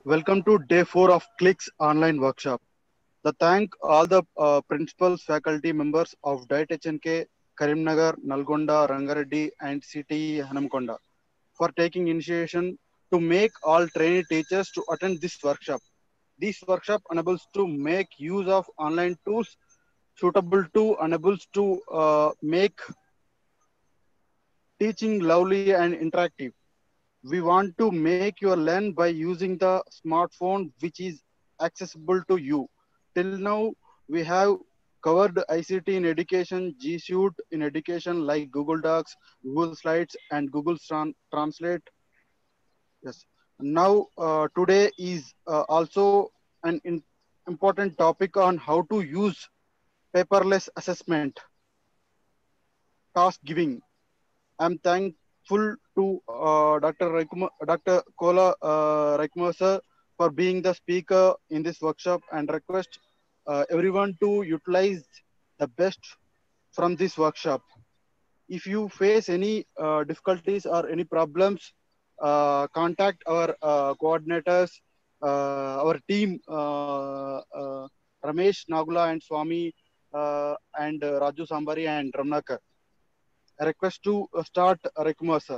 Welcome to day four of Clicks online workshop. The thank all the uh, principals, faculty members of Diet HNK, Karimnagar, Nalgonda, Rangareddy, and CTE Hanamkonda for taking initiation to make all trainee teachers to attend this workshop. This workshop enables to make use of online tools suitable to enables to uh, make teaching lovely and interactive we want to make your learn by using the smartphone which is accessible to you till now we have covered ict in education g suite in education like google docs google slides and google Tran- translate yes now uh, today is uh, also an in- important topic on how to use paperless assessment task giving i'm thank full to uh, Dr. Raikuma, Dr. Kola uh, Raikuma sir for being the speaker in this workshop and request uh, everyone to utilize the best from this workshop. If you face any uh, difficulties or any problems, uh, contact our uh, coordinators, uh, our team, uh, uh, Ramesh Nagula and Swami uh, and uh, Raju Sambari and Ramnakar. I request to uh, start Raikuma sir.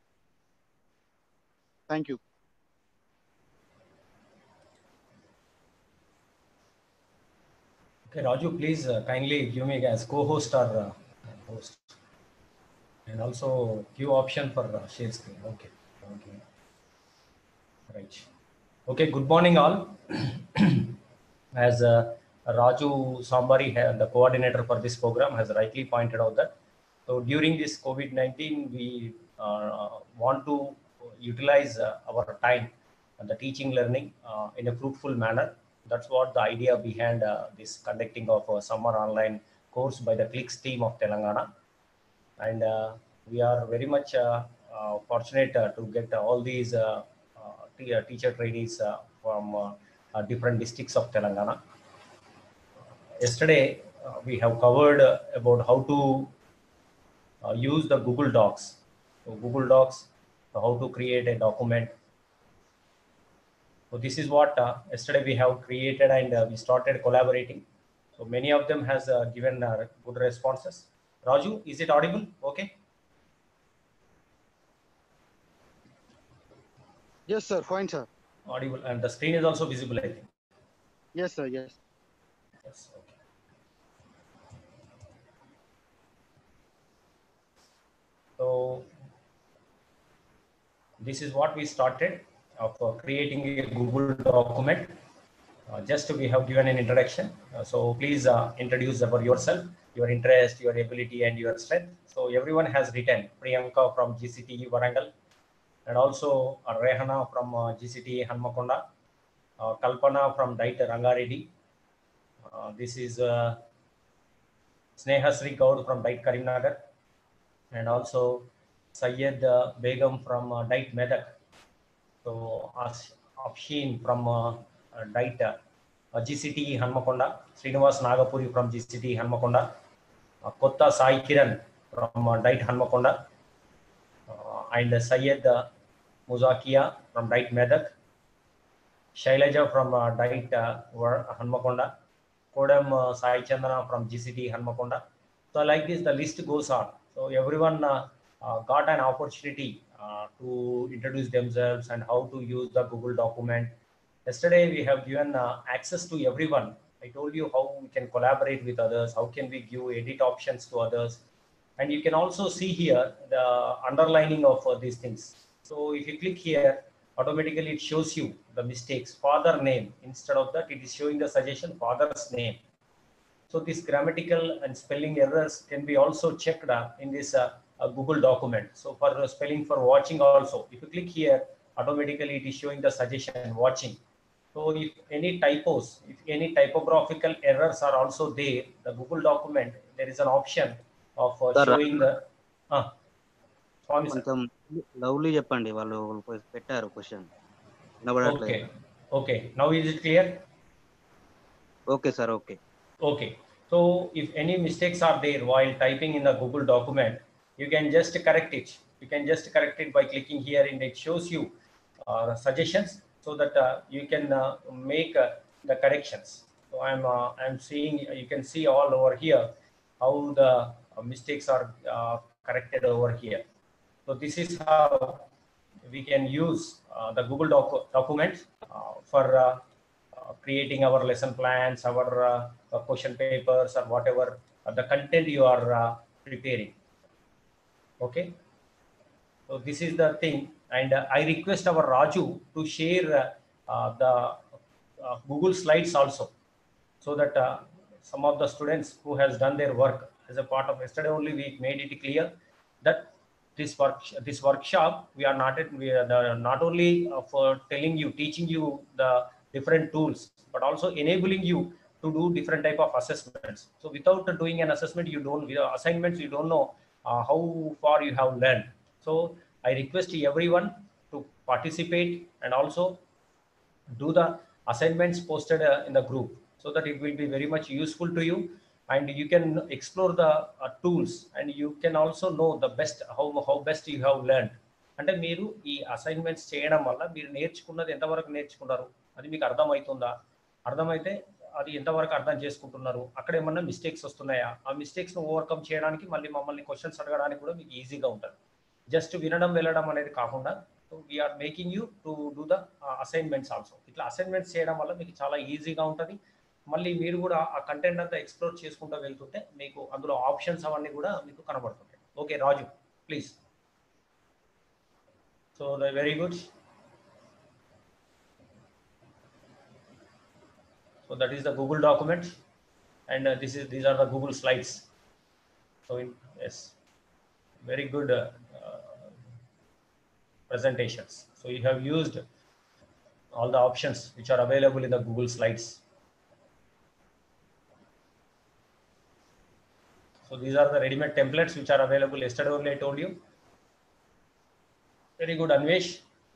Thank you. Okay, Raju, please uh, kindly give me as co-host or uh, host. And also give option for uh, share screen. Okay. Okay. Right. Okay, good morning all. as uh, Raju Sambari, ha- the coordinator for this program, has rightly pointed out that so during this COVID-19, we uh, want to utilize uh, our time and the teaching learning uh, in a fruitful manner. That's what the idea behind uh, this conducting of a summer online course by the Clicks team of Telangana. And uh, we are very much uh, uh, fortunate uh, to get all these uh, uh, te- uh, teacher trainees uh, from uh, uh, different districts of Telangana. Yesterday, uh, we have covered uh, about how to uh, use the Google Docs. So Google Docs, so how to create a document. So this is what uh, yesterday we have created and uh, we started collaborating. So many of them has uh, given uh, good responses. Raju, is it audible? Okay. Yes, sir. Fine, sir. Audible and the screen is also visible, I think. Yes, sir. Yes. Yes. Okay. So this is what we started of uh, creating a Google document. Uh, just we have given an introduction. Uh, so please uh, introduce about yourself, your interest, your ability, and your strength. So everyone has written Priyanka from GCTE Varangal, and also uh, Rehana from uh, GCTE Hanmakonda, uh, Kalpana from Daita Rangareddy. Uh, this is uh, Sneha Sri Gaur from Dait Karimnagar, and also Syed uh, Begum from uh, Dait Medak. So Ash- Afshin from uh, uh, Dait uh, GCT Hanmakonda, Srinivas Nagapuri from GCT Hanmakonda, uh, Kotta Sai Kiran from uh, Dait Hanmakonda, uh, and Syed uh, Muzakia from Dait Medak, Shailaja from uh, Dait uh, War- Hanmakonda, Kodam uh, Sai Chandana from GCT Hanmakonda. So like this, the list goes on. So everyone uh, uh, got an opportunity uh, to introduce themselves and how to use the Google document. Yesterday we have given uh, access to everyone. I told you how we can collaborate with others, how can we give edit options to others. And you can also see here the underlining of uh, these things. So if you click here, automatically it shows you the mistakes, father name. Instead of that, it is showing the suggestion father's name. So these grammatical and spelling errors can be also checked uh, in this uh, uh, Google document. So for uh, spelling for watching also, if you click here, automatically it is showing the suggestion watching. So if any typos, if any typographical errors are also there, the Google document, there is an option of uh, Sir, showing the, uh, Swami sir. కొంచెం lovely చెప్పండి వాళ్ళు ఒకరు పెట్టారు question Okay, వినబడట్లేదు okay. Now is it clear? Okay sir okay Okay. So if any mistakes are there while typing in the Google document, you can just correct it. You can just correct it by clicking here and it shows you uh, suggestions so that uh, you can uh, make uh, the corrections. So I'm uh, I'm seeing you can see all over here how the uh, mistakes are uh, corrected over here. So this is how we can use uh, the Google doc- document uh, for uh, uh, creating our lesson plans, our uh, uh, question papers, or whatever uh, the content you are uh, preparing. Okay. So this is the thing, and uh, I request our Raju to share uh, uh, the uh, Google Slides also, so that uh, some of the students who has done their work as a part of yesterday only we made it clear that this work this workshop we are not we are the, not only uh, for telling you teaching you the different tools but also enabling you to do different type of assessments so without doing an assessment you don't without assignments you don't know uh, how far you have learned so i request everyone to participate and also do the assignments posted uh, in the group so that it will be very much useful to you and you can explore the uh, tools and you can also know the best how how best you have learned అంటే మీరు ఈ assignments చేయడం వల్ల మీరు నేర్చుకున్నది ఎంతవరకు నేర్చుకున్నారు అది మీకు అర్థమవుతుందా అర్థమైతే అది ఎంతవరకు అర్థం చేసుకుంటున్నారు అక్కడ ఏమన్నా మిస్టేక్స్ వస్తున్నాయా ఆ మిస్టేక్స్ ఓవర్కమ్ చేయడానికి మళ్ళీ మమ్మల్ని క్వశ్చన్స్ అడగడానికి కూడా మీకు ఈజీగా ఉంటుంది జస్ట్ వినడం వెళ్ళడం అనేది కాకుండా we are making you to do the assignments also ఇట్లా అసైన్మెంట్స్ చేయడం వల్ల మీకు చాలా ఈజీగా ఉంటుంది మళ్ళీ మీరు కూడా ఆ కంటెంట్ అంతా ఎక్స్ప్లోర్ చేసుకుంటూ వెళ్తుంటే మీకు అందులో ఆప్షన్స్ అవన్నీ కూడా మీకు కనబడుతుంటాయి okay Raju please so the very good so that is the Google document and this is these are the Google slides so yes very good uh, uh, presentations. So you have used all the options which are available in the Google Slides. So these are the ready-made templates which are available. Yesterday only I told you. Very good, Anvesh.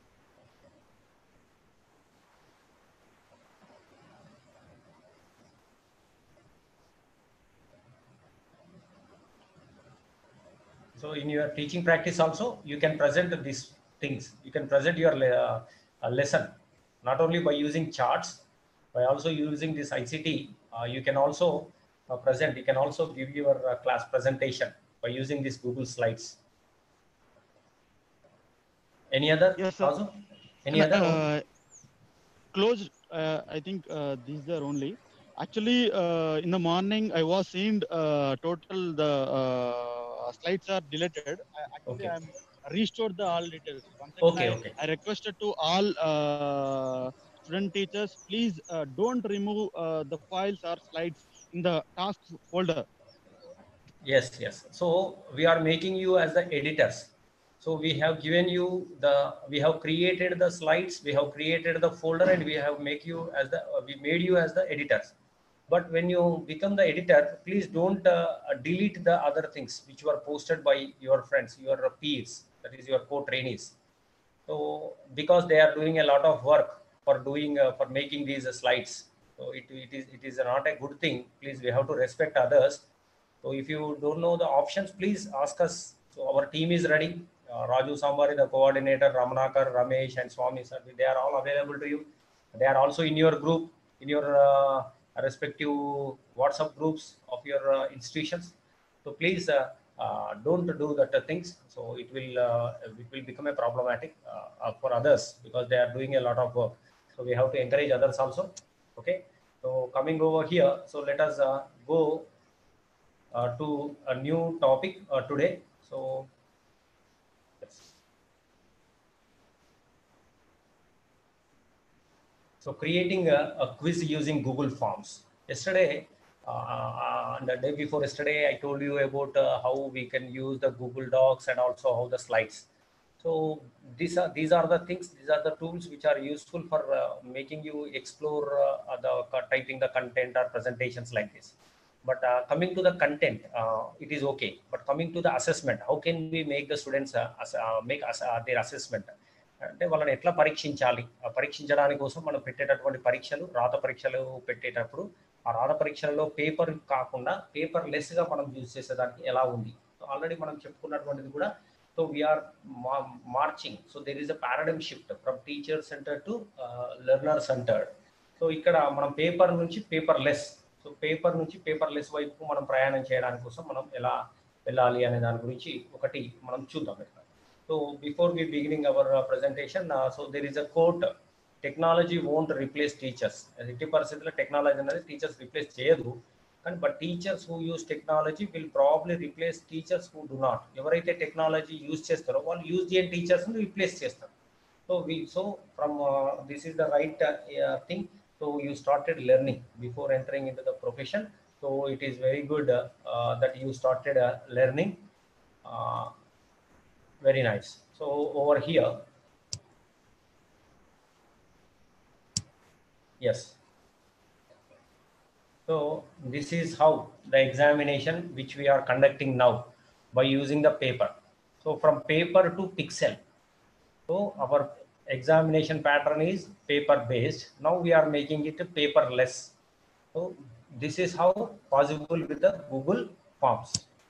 So in your teaching practice also, you can present these things. You can present your le- uh, lesson not only by using charts, by also using this ICT. Uh, you can also uh, present. You can also give your uh, class presentation by using these Google Slides. Any other? Yes, sir. Also? Any other? Uh, closed. Uh, I think uh, these are only. Actually, uh, in the morning, I was seeing uh, total the uh, slides are deleted. I, actually, Okay. I'm restored the all details. Once Okay, again, I, okay. I requested to all uh, student teachers, please uh, don't remove uh, the files or slides in the task folder. Yes, yes. So we are making you as the editors. So we have given you the, we have created the slides, we have created the folder, and we have make you as the, uh, we made you as the editors. But when you become the editor, please don't uh, delete the other things which were posted by your friends, your peers, that is your co-trainees. So because they are doing a lot of work for doing uh, for making these uh, slides, so it, it is it is not a good thing. Please, we have to respect others. So if you don't know the options, please ask us. So our team is ready. Uh, Raju Sambari, the coordinator, Ramanakar, Ramesh, and Swami sir, they are all available to you. They are also in your group, in your uh, respective WhatsApp groups of your uh, institutions. So please uh, uh, don't do that uh, things. So it will uh, it will become a problematic uh, uh, for others because they are doing a lot of work. So we have to encourage others also. Okay. So coming over here, so let us uh, go uh, to a new topic uh, today. So yes. So creating a, a quiz using Google Forms. Yesterday, uh, and the day before yesterday, I told you about uh, how we can use the Google Docs and also how the slides. So these are these are the things. These are the tools which are useful for uh, making you explore uh, the typing the content or presentations like this. But uh, coming to the content, uh, it is okay. But coming to the assessment, how can we make the students uh, ass- uh, make us uh, their assessment? అంటే వాళ్ళని ఎట్లా పరీక్షించాలి ఆ పరీక్షించడానికి కోసం మనం పెట్టేటటువంటి పరీక్షలు రాత పరీక్షలు పెట్టేటప్పుడు ఆ రాత పరీక్షలలో పేపర్ కాకుండా పేపర్ లెస్ గా మనం యూజ్ చేసేదానికి ఎలా ఉంది ఆల్రెడీ మనం చెప్పుకున్నటువంటిది కూడా so we are marching so there is a paradigm shift from teacher centre to learner centred so ఇక్కడ మనం పేపర్ నుంచి పేపర్ లెస్ సో పేపర్ నుంచి పేపర్ లెస్ వైపు మనం ప్రయాణం చేయడానికి కోసం మనం ఎలా వెళ్ళాలి అనే దాని గురించి ఒకటి మనం చూద్దాం ఇక్కడ so before we beginning our presentation so there is a quote technology won't replace teachers ఎట్టి పరిస్థితుల్లో టెక్నాలజీ అనేది టీచర్స్ రీప్లేస్ చేయదు కానీ but teachers who use technology will probably replace teachers who do not ఎవరైతే టెక్నాలజీ యూజ్ చేస్తారో వాళ్ళు use చేయని టీచర్స్ని రీప్లేస్ చేస్తారు so we so from this is the right thing so you started learning before entering into the profession so it is very good that you started learning very nice so over here yes so this is how the examination which we are conducting now by using the paper so from paper to pixel so our examination pattern is paper based now we are making it paperless so this is how possible with the google forms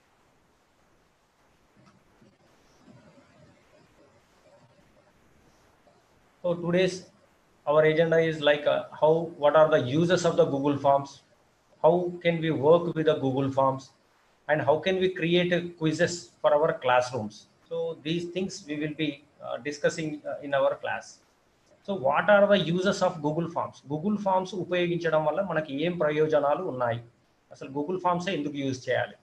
So today's our agenda is like uh, how what are the uses of the Google Forms, how can we work with the Google Forms, and how can we create a quizzes for our classrooms. So these things we will be uh, discussing uh, in our class. So what are the uses of Google forms Google forms ఉపయోగించడం వల్ల మనకి ఏం ప్రయోజనాలు ఉన్నాయి అసలు Google ఫామ్సే ఎందుకు use చేయాలి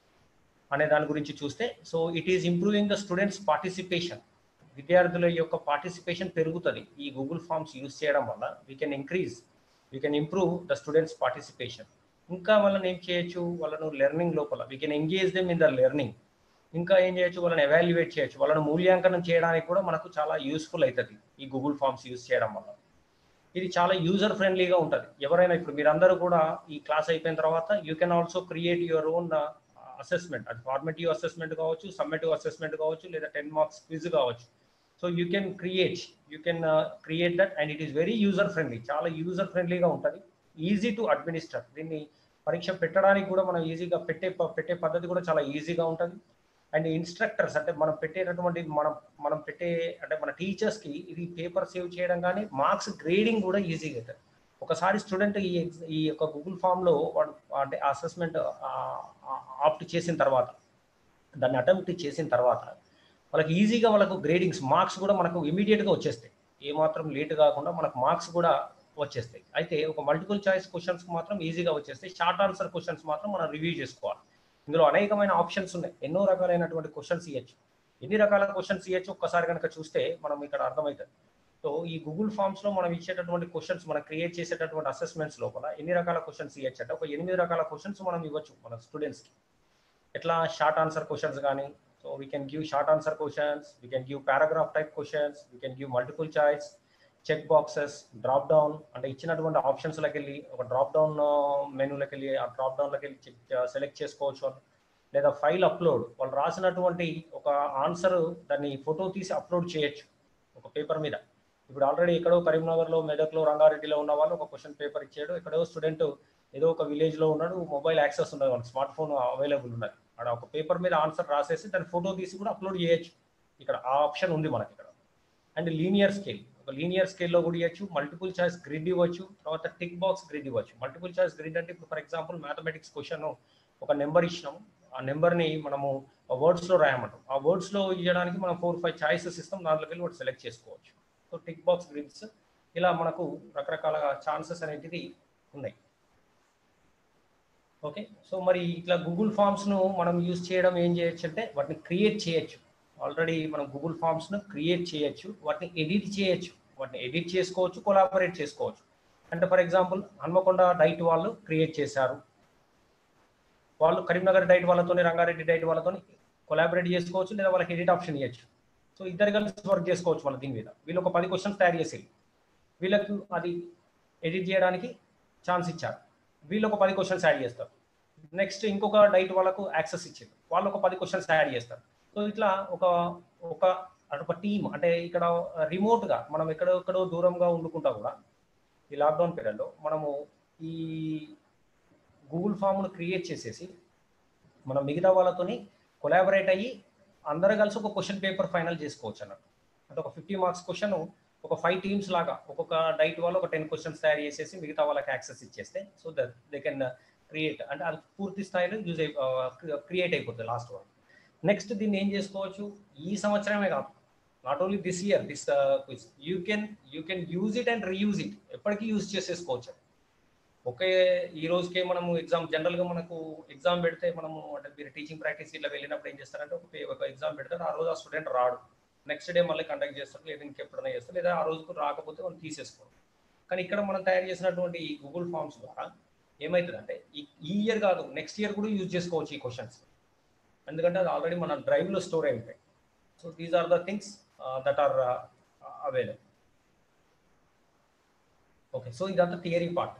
అనే దాని గురించి చూస్తే so it is improving the students participation విద్యార్థుల యొక్క పార్టిసిపేషన్ పెరుగుతుంది ఈ గూగుల్ ఫామ్స్ యూజ్ చేయడం వల్ల we can increase we can improve the students participation ఇంకా వాళ్ళని ఏం చేయొచ్చు వాళ్ళను లెర్నింగ్ లోపల we can engage them in the learning ఇంకా ఏం చేయొచ్చు వాళ్ళని ఎవాల్యుయేట్ చేయొచ్చు వాళ్ళని మూల్యాంకనం చేయడానికి కూడా మనకు చాలా యూస్ఫుల్ అవుతుంది ఈ గూగుల్ ఫామ్స్ యూజ్ చేయడం వల్ల ఇది చాలా యూజర్ ఫ్రెండ్లీగా ఉంటుంది ఎవరైనా ఇప్పుడు మీరందరూ కూడా ఈ క్లాస్ అయిపోయిన తర్వాత you can also create your own assessment అది ఫార్మేటివ్ అసెస్మెంట్ కావచ్చు సమ్మేటివ్ అసెస్మెంట్ కావచ్చు లేదా టెన్ మార్క్స్ క్విజ్ కావచ్చు so you can create you can create that and it is very user friendly చాలా యూజర్ ఫ్రెండ్లీగా ఉంటుంది ఈజీ టు అడ్మినిస్టర్ దీన్ని పరీక్ష పెట్టడానికి కూడా మనం ఈజీగా పెట్టే పెట్టే పద్ధతి కూడా చాలా ఈజీగా ఉంటుంది అండ్ ఇన్స్ట్రక్టర్స్ అంటే మనం పెట్టేటటువంటి మనం మనం పెట్టే అంటే మన టీచర్స్కి ఇది పేపర్ సేవ్ చేయడం కానీ మార్క్స్ గ్రేడింగ్ కూడా ఈజీగా అవుతుంది ఒకసారి స్టూడెంట్ ఈ ఈ యొక్క గూగుల్ ఫామ్లో వాడు అంటే అసెస్మెంట్ ఆప్ట్ చేసిన తర్వాత దాన్ని అటెంప్ట్ చేసిన తర్వాత వాళ్ళకి ఈజీగా వాళ్ళకు గ్రేడింగ్స్ మార్క్స్ కూడా మనకు ఇమీడియట్గా వచ్చేస్తాయి ఏమాత్రం లేట్ కాకుండా మనకు మార్క్స్ కూడా వచ్చేస్తాయి అయితే ఒక మల్టిపుల్ చాయిస్ క్వశ్చన్స్ మాత్రం ఈజీగా వచ్చేస్తాయి షార్ట్ ఆన్సర్ క్వశ్చన్స్ మాత్రం మనం రివ్యూ చేసుకోవాలి ఇందులో అనేకమైన ఆప్షన్స్ ఉన్నాయి ఎన్నో రకాలైనటువంటి క్వశ్చన్స్ ఇవ్వచ్చు ఎన్ని రకాల క్వశ్చన్స్ ఇవ్వచ్చు ఒక్కసారి కనుక చూస్తే మనం ఇక్కడ అర్థమవుతుంది సో ఈ గూగుల్ ఫామ్స్ లో మనం ఇచ్చేటటువంటి క్వశ్చన్స్ మనం క్రియేట్ చేసేటటువంటి అసెస్మెంట్స్ లోపల ఎన్ని రకాల క్వశ్చన్స్ ఇవ్వచ్చు అంటే ఒక ఎనిమిది రకాల క్వశ్చన్స్ మనం ఇవ్వచ్చు మన స్టూడెంట్స్కి ఎట్లా షార్ట్ ఆన్సర్ క్వశ్చన్స్ కానీ so we can give short answer questions we can give paragraph type questions we can give multiple choice check boxes drop down అంటే ఇచ్చినటువంటి ఆప్షన్స్లోకి వెళ్ళి ఒక డ్రాప్ డౌన్ మెనూలోకి వెళ్ళి ఆ డ్రాప్ డౌన్లోకి వెళ్ళి సెలెక్ట్ చేసుకోవచ్చు లేదా ఫైల్ అప్లోడ్ వాళ్ళు రాసినటువంటి ఒక ఆన్సర్ దాన్ని ఫోటో తీసి అప్లోడ్ చేయొచ్చు ఒక పేపర్ మీద ఇప్పుడు ఆల్రెడీ ఎక్కడో కరీంనగర్లో మెదక్లో రంగారెడ్డిలో ఉన్న వాళ్ళు ఒక క్వశ్చన్ పేపర్ ఇచ్చాడు ఎక్కడో స్టూడెంట్ ఏదో ఒక విలేజ్లో ఉన్నాడు మొబైల్ యాక్సెస్ ఉన్నది వాళ్ళకి స్మార్ట్ ఫోన్ అవైలబుల్ ఉన్నది అక్కడ ఒక పేపర్ మీద ఆన్సర్ రాసేసి దాన్ని ఫోటో తీసి కూడా అప్లోడ్ చేయొచ్చు ఇక్కడ ఆ ఆప్షన్ ఉంది మనకి ఇక్కడ అండ్ లీనియర్ స్కేల్ ఒక లీనియర్ స్కేల్లో కూడా ఇవ్వచ్చు మల్టిపుల్ చాయిస్ గ్రిడ్ ఇవ్వచ్చు తర్వాత టిక్ బాక్స్ గ్రిడ్ ఇవ్వచ్చు మల్టిపుల్ చాయిస్ గ్రిడ్ అంటే ఇప్పుడు ఫర్ ఎగ్జాంపుల్ మ్యాథమెటిక్స్ క్వశ్చన్ ఒక నెంబర్ ఇచ్చినాం ఆ నెంబర్ని మనము వర్డ్స్లో రాయమంటాం ఆ వర్డ్స్లో ఇవ్వడానికి మనం ఫోర్ ఫైవ్ చాయిసెస్ ఇస్తాం దాంట్లోకి వెళ్ళి వాటి సెలెక్ట్ చేసుకోవచ్చు సో టిక్ బాక్స్ గ్రిడ్స్ ఇలా మనకు రకరకాల ఛాన్సెస్ అనేటివి ఉన్నాయి ఓకే సో మరి ఇట్లా గూగుల్ ఫామ్స్ను మనం యూజ్ చేయడం ఏం చేయొచ్చు అంటే వాటిని క్రియేట్ చేయొచ్చు ఆల్రెడీ మనం గూగుల్ ఫామ్స్ను క్రియేట్ చేయొచ్చు వాటిని ఎడిట్ చేయొచ్చు వాటిని ఎడిట్ చేసుకోవచ్చు కొలాబరేట్ చేసుకోవచ్చు అంటే ఫర్ ఎగ్జాంపుల్ హన్మకొండ డైట్ వాళ్ళు క్రియేట్ చేశారు వాళ్ళు కరీంనగర్ డైట్ వాళ్ళతో రంగారెడ్డి డైట్ వాళ్ళతో కొలాబరేట్ చేసుకోవచ్చు లేదా వాళ్ళకి ఎడిట్ ఆప్షన్ ఇవ్వచ్చు సో ఇద్దరు కలిసి వర్క్ చేసుకోవచ్చు వాళ్ళ దీని మీద వీళ్ళు ఒక పది క్వశ్చన్స్ తయారు చేసి వీళ్ళకు అది ఎడిట్ చేయడానికి ఛాన్స్ ఇచ్చారు వీళ్ళు ఒక పది క్వశ్చన్స్ యాడ్ చేస్తారు నెక్స్ట్ ఇంకొక డైట్ వాళ్ళకు యాక్సెస్ ఇచ్చారు వాళ్ళు ఒక పది క్వశ్చన్స్ యాడ్ చేస్తారు సో ఇట్లా ఒక ఒక ఒక టీమ్ అంటే ఇక్కడ రిమోట్గా మనం ఎక్కడెక్కడో దూరంగా ఉండుకుంటా కూడా ఈ లాక్డౌన్ పీరియడ్లో మనము ఈ గూగుల్ ఫామ్ను క్రియేట్ చేసేసి మనం మిగతా వాళ్ళతోని కొలాబరేట్ అయ్యి అందరూ కలిసి ఒక క్వశ్చన్ పేపర్ ఫైనల్ చేసుకోవచ్చు అన్నట్టు అంటే ఒక ఫిఫ్టీ మార్క్స్ క్వశ్చన్ ఒక ఫైవ్ టీమ్స్ లాగా ఒక్కొక్క డైట్ వాళ్ళు ఒక టెన్ క్వశ్చన్స్ తయారు చేసేసి మిగతా వాళ్ళకి యాక్సెస్ ఇచ్చేస్తే so that they can create అంటే అది పూర్తి స్థాయిలో యూజ్ అయి క్రియేట్ అయిపోతుంది లాస్ట్ వన్ నెక్స్ట్ దీన్ని ఏం చేసుకోవచ్చు ఈ సంవత్సరమే కాదు not only this year this quiz you can you can use it and reuse it ఎప్పటికీ యూజ్ చేసేసుకోవచ్చు ఒకే ఈ రోజుకే మనము ఎగ్జామ్ జనరల్గా మనకు ఎగ్జామ్ పెడితే మనము అంటే మీరు టీచింగ్ ప్రాక్టీస్ ఇట్లా వెళ్ళినప్పుడు ఏం చేస్తారంటే ఒక పే- ఒక ఎగ్జామ్ పెడతారు ఆ రోజు ఆ స్టూడెంట్ రాడు నెక్స్ట్ డే మళ్ళీ కండక్ట్ చేస్తారు లేదా ఇంకెప్పుడైనా చేస్తారు లేదా ఆ రోజుకు రాకపోతే మనం తీసేసుకోరు కానీ ఇక్కడ మనం తయారు చేసినటువంటి ఈ గూగుల్ ఫామ్స్ ద్వారా ఏమవుతుందంటే ఈ ఈ ఇయర్ కాదు నెక్స్ట్ ఇయర్ కూడా యూజ్ చేసుకోవచ్చు ఈ క్వశ్చన్స్ ఎందుకంటే అది ఆల్రెడీ మన డ్రైవ్లో స్టోర్ అయి ఉంటాయి so these are the things that are available okay so ఇదంతా theory part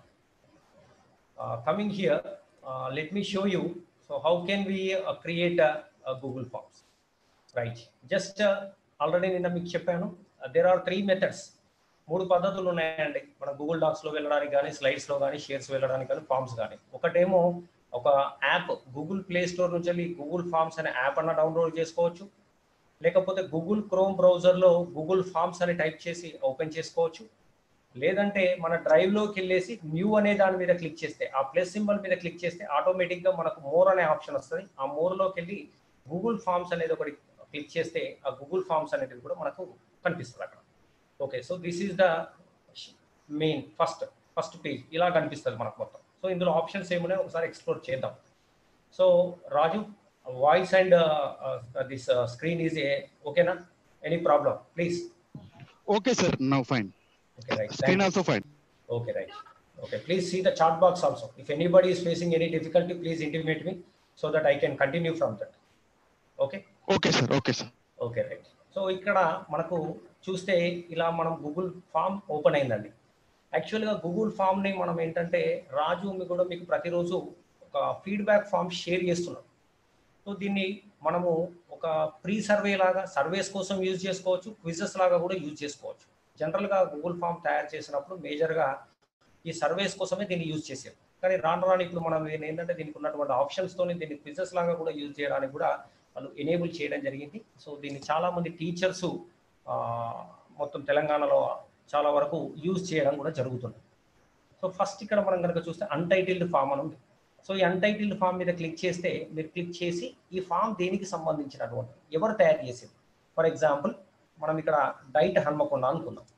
coming here let me show you so how can we create Google forms right just already నిన్న మీకు చెప్పాను దేర్ ఆర్ త్రీ మెథడ్స్ మూడు పద్ధతులు ఉన్నాయండి మన Google డాక్స్లో వెళ్ళడానికి కానీ స్లైడ్స్లో కానీ షేర్స్ వెళ్ళడానికి కానీ ఫామ్స్ కానీ ఒకటేమో ఒక యాప్ గూగుల్ ప్లే స్టోర్ నుంచి వెళ్ళి గూగుల్ ఫామ్స్ అనే యాప్ అన్న డౌన్లోడ్ చేసుకోవచ్చు లేకపోతే గూగుల్ క్రోమ్ బ్రౌజర్లో గూగుల్ ఫామ్స్ అని టైప్ చేసి ఓపెన్ చేసుకోవచ్చు లేదంటే మన డ్రైవ్లోకి వెళ్ళేసి న్యూ అనే దాని మీద క్లిక్ చేస్తే ఆ ప్లస్ సింబల్ మీద క్లిక్ చేస్తే ఆటోమేటిక్గా మనకు మోర్ అనే ఆప్షన్ వస్తుంది ఆ మోర్లోకి వెళ్ళి గూగుల్ ఫామ్స్ అనేది ఒకటి క్లిక్ చేస్తే ఆ గూగుల్ ఫామ్స్ అనేది కూడా మనకు కనిపిస్తుంది అక్కడ okay so this is the main first first page ఇలా కనిపిస్తుంది మనకు మొత్తం సో ఇందులో ఆప్షన్స్ ఏమున్నాయో ఒకసారి ఎక్స్ప్లోర్ చేద్దాం so Raju voice and this screen is a ఓకేనా any problem please Okay, sir. Now fine. Okay right Screen also fine. Okay, right. Okay, please see the chat box also. If anybody is facing any difficulty, please intimate me so that I can continue from that. Okay, Okay, sir. Okay, sir. okay, right. So ఇక్కడ మనకు చూస్తే ఇలా మనం Google form open అయిందండి యాక్చువల్గా Google ఫామ్ని మనం ఏంటంటే రాజు మీ కూడా మీకు ప్రతిరోజు ఒక ఫీడ్బ్యాక్ ఫామ్ షేర్ చేస్తున్నాం సో దీన్ని మనము ఒక ప్రీ సర్వే లాగా సర్వేస్ కోసం యూజ్ చేసుకోవచ్చు క్విజెస్ లాగా కూడా యూజ్ చేసుకోవచ్చు జనరల్గా గూగుల్ ఫామ్ తయారు చేసినప్పుడు మేజర్గా ఈ సర్వేస్ కోసమే దీన్ని యూజ్ చేశారు కానీ రాను రాను ఇప్పుడు మనం దీన్ని ఏంటంటే దీనికి ఉన్నటువంటి ఆప్షన్స్తో దీన్ని క్విజెస్ లాగా కూడా యూజ్ చేయడానికి కూడా వాళ్ళు ఎనేబుల్ చేయడం జరిగింది సో దీన్ని చాలా మంది టీచర్స్ మొత్తం తెలంగాణలో చాలా వరకు యూజ్ చేయడం కూడా జరుగుతుంది సో ఫస్ట్ ఇక్కడ మనం కనుక చూస్తే అన్టైటిల్డ్ ఫామ్ అని ఉంది సో ఈ అన్టైటిల్డ్ ఫామ్ మీద క్లిక్ చేస్తే మీరు క్లిక్ చేసి ఈ ఫామ్ దేనికి సంబంధించినటువంటి ఎవరు తయారు చేసింది ఫర్ ఎగ్జాంపుల్ మనం ఇక్కడ డైట్ హన్మకొండ అనుకుందాం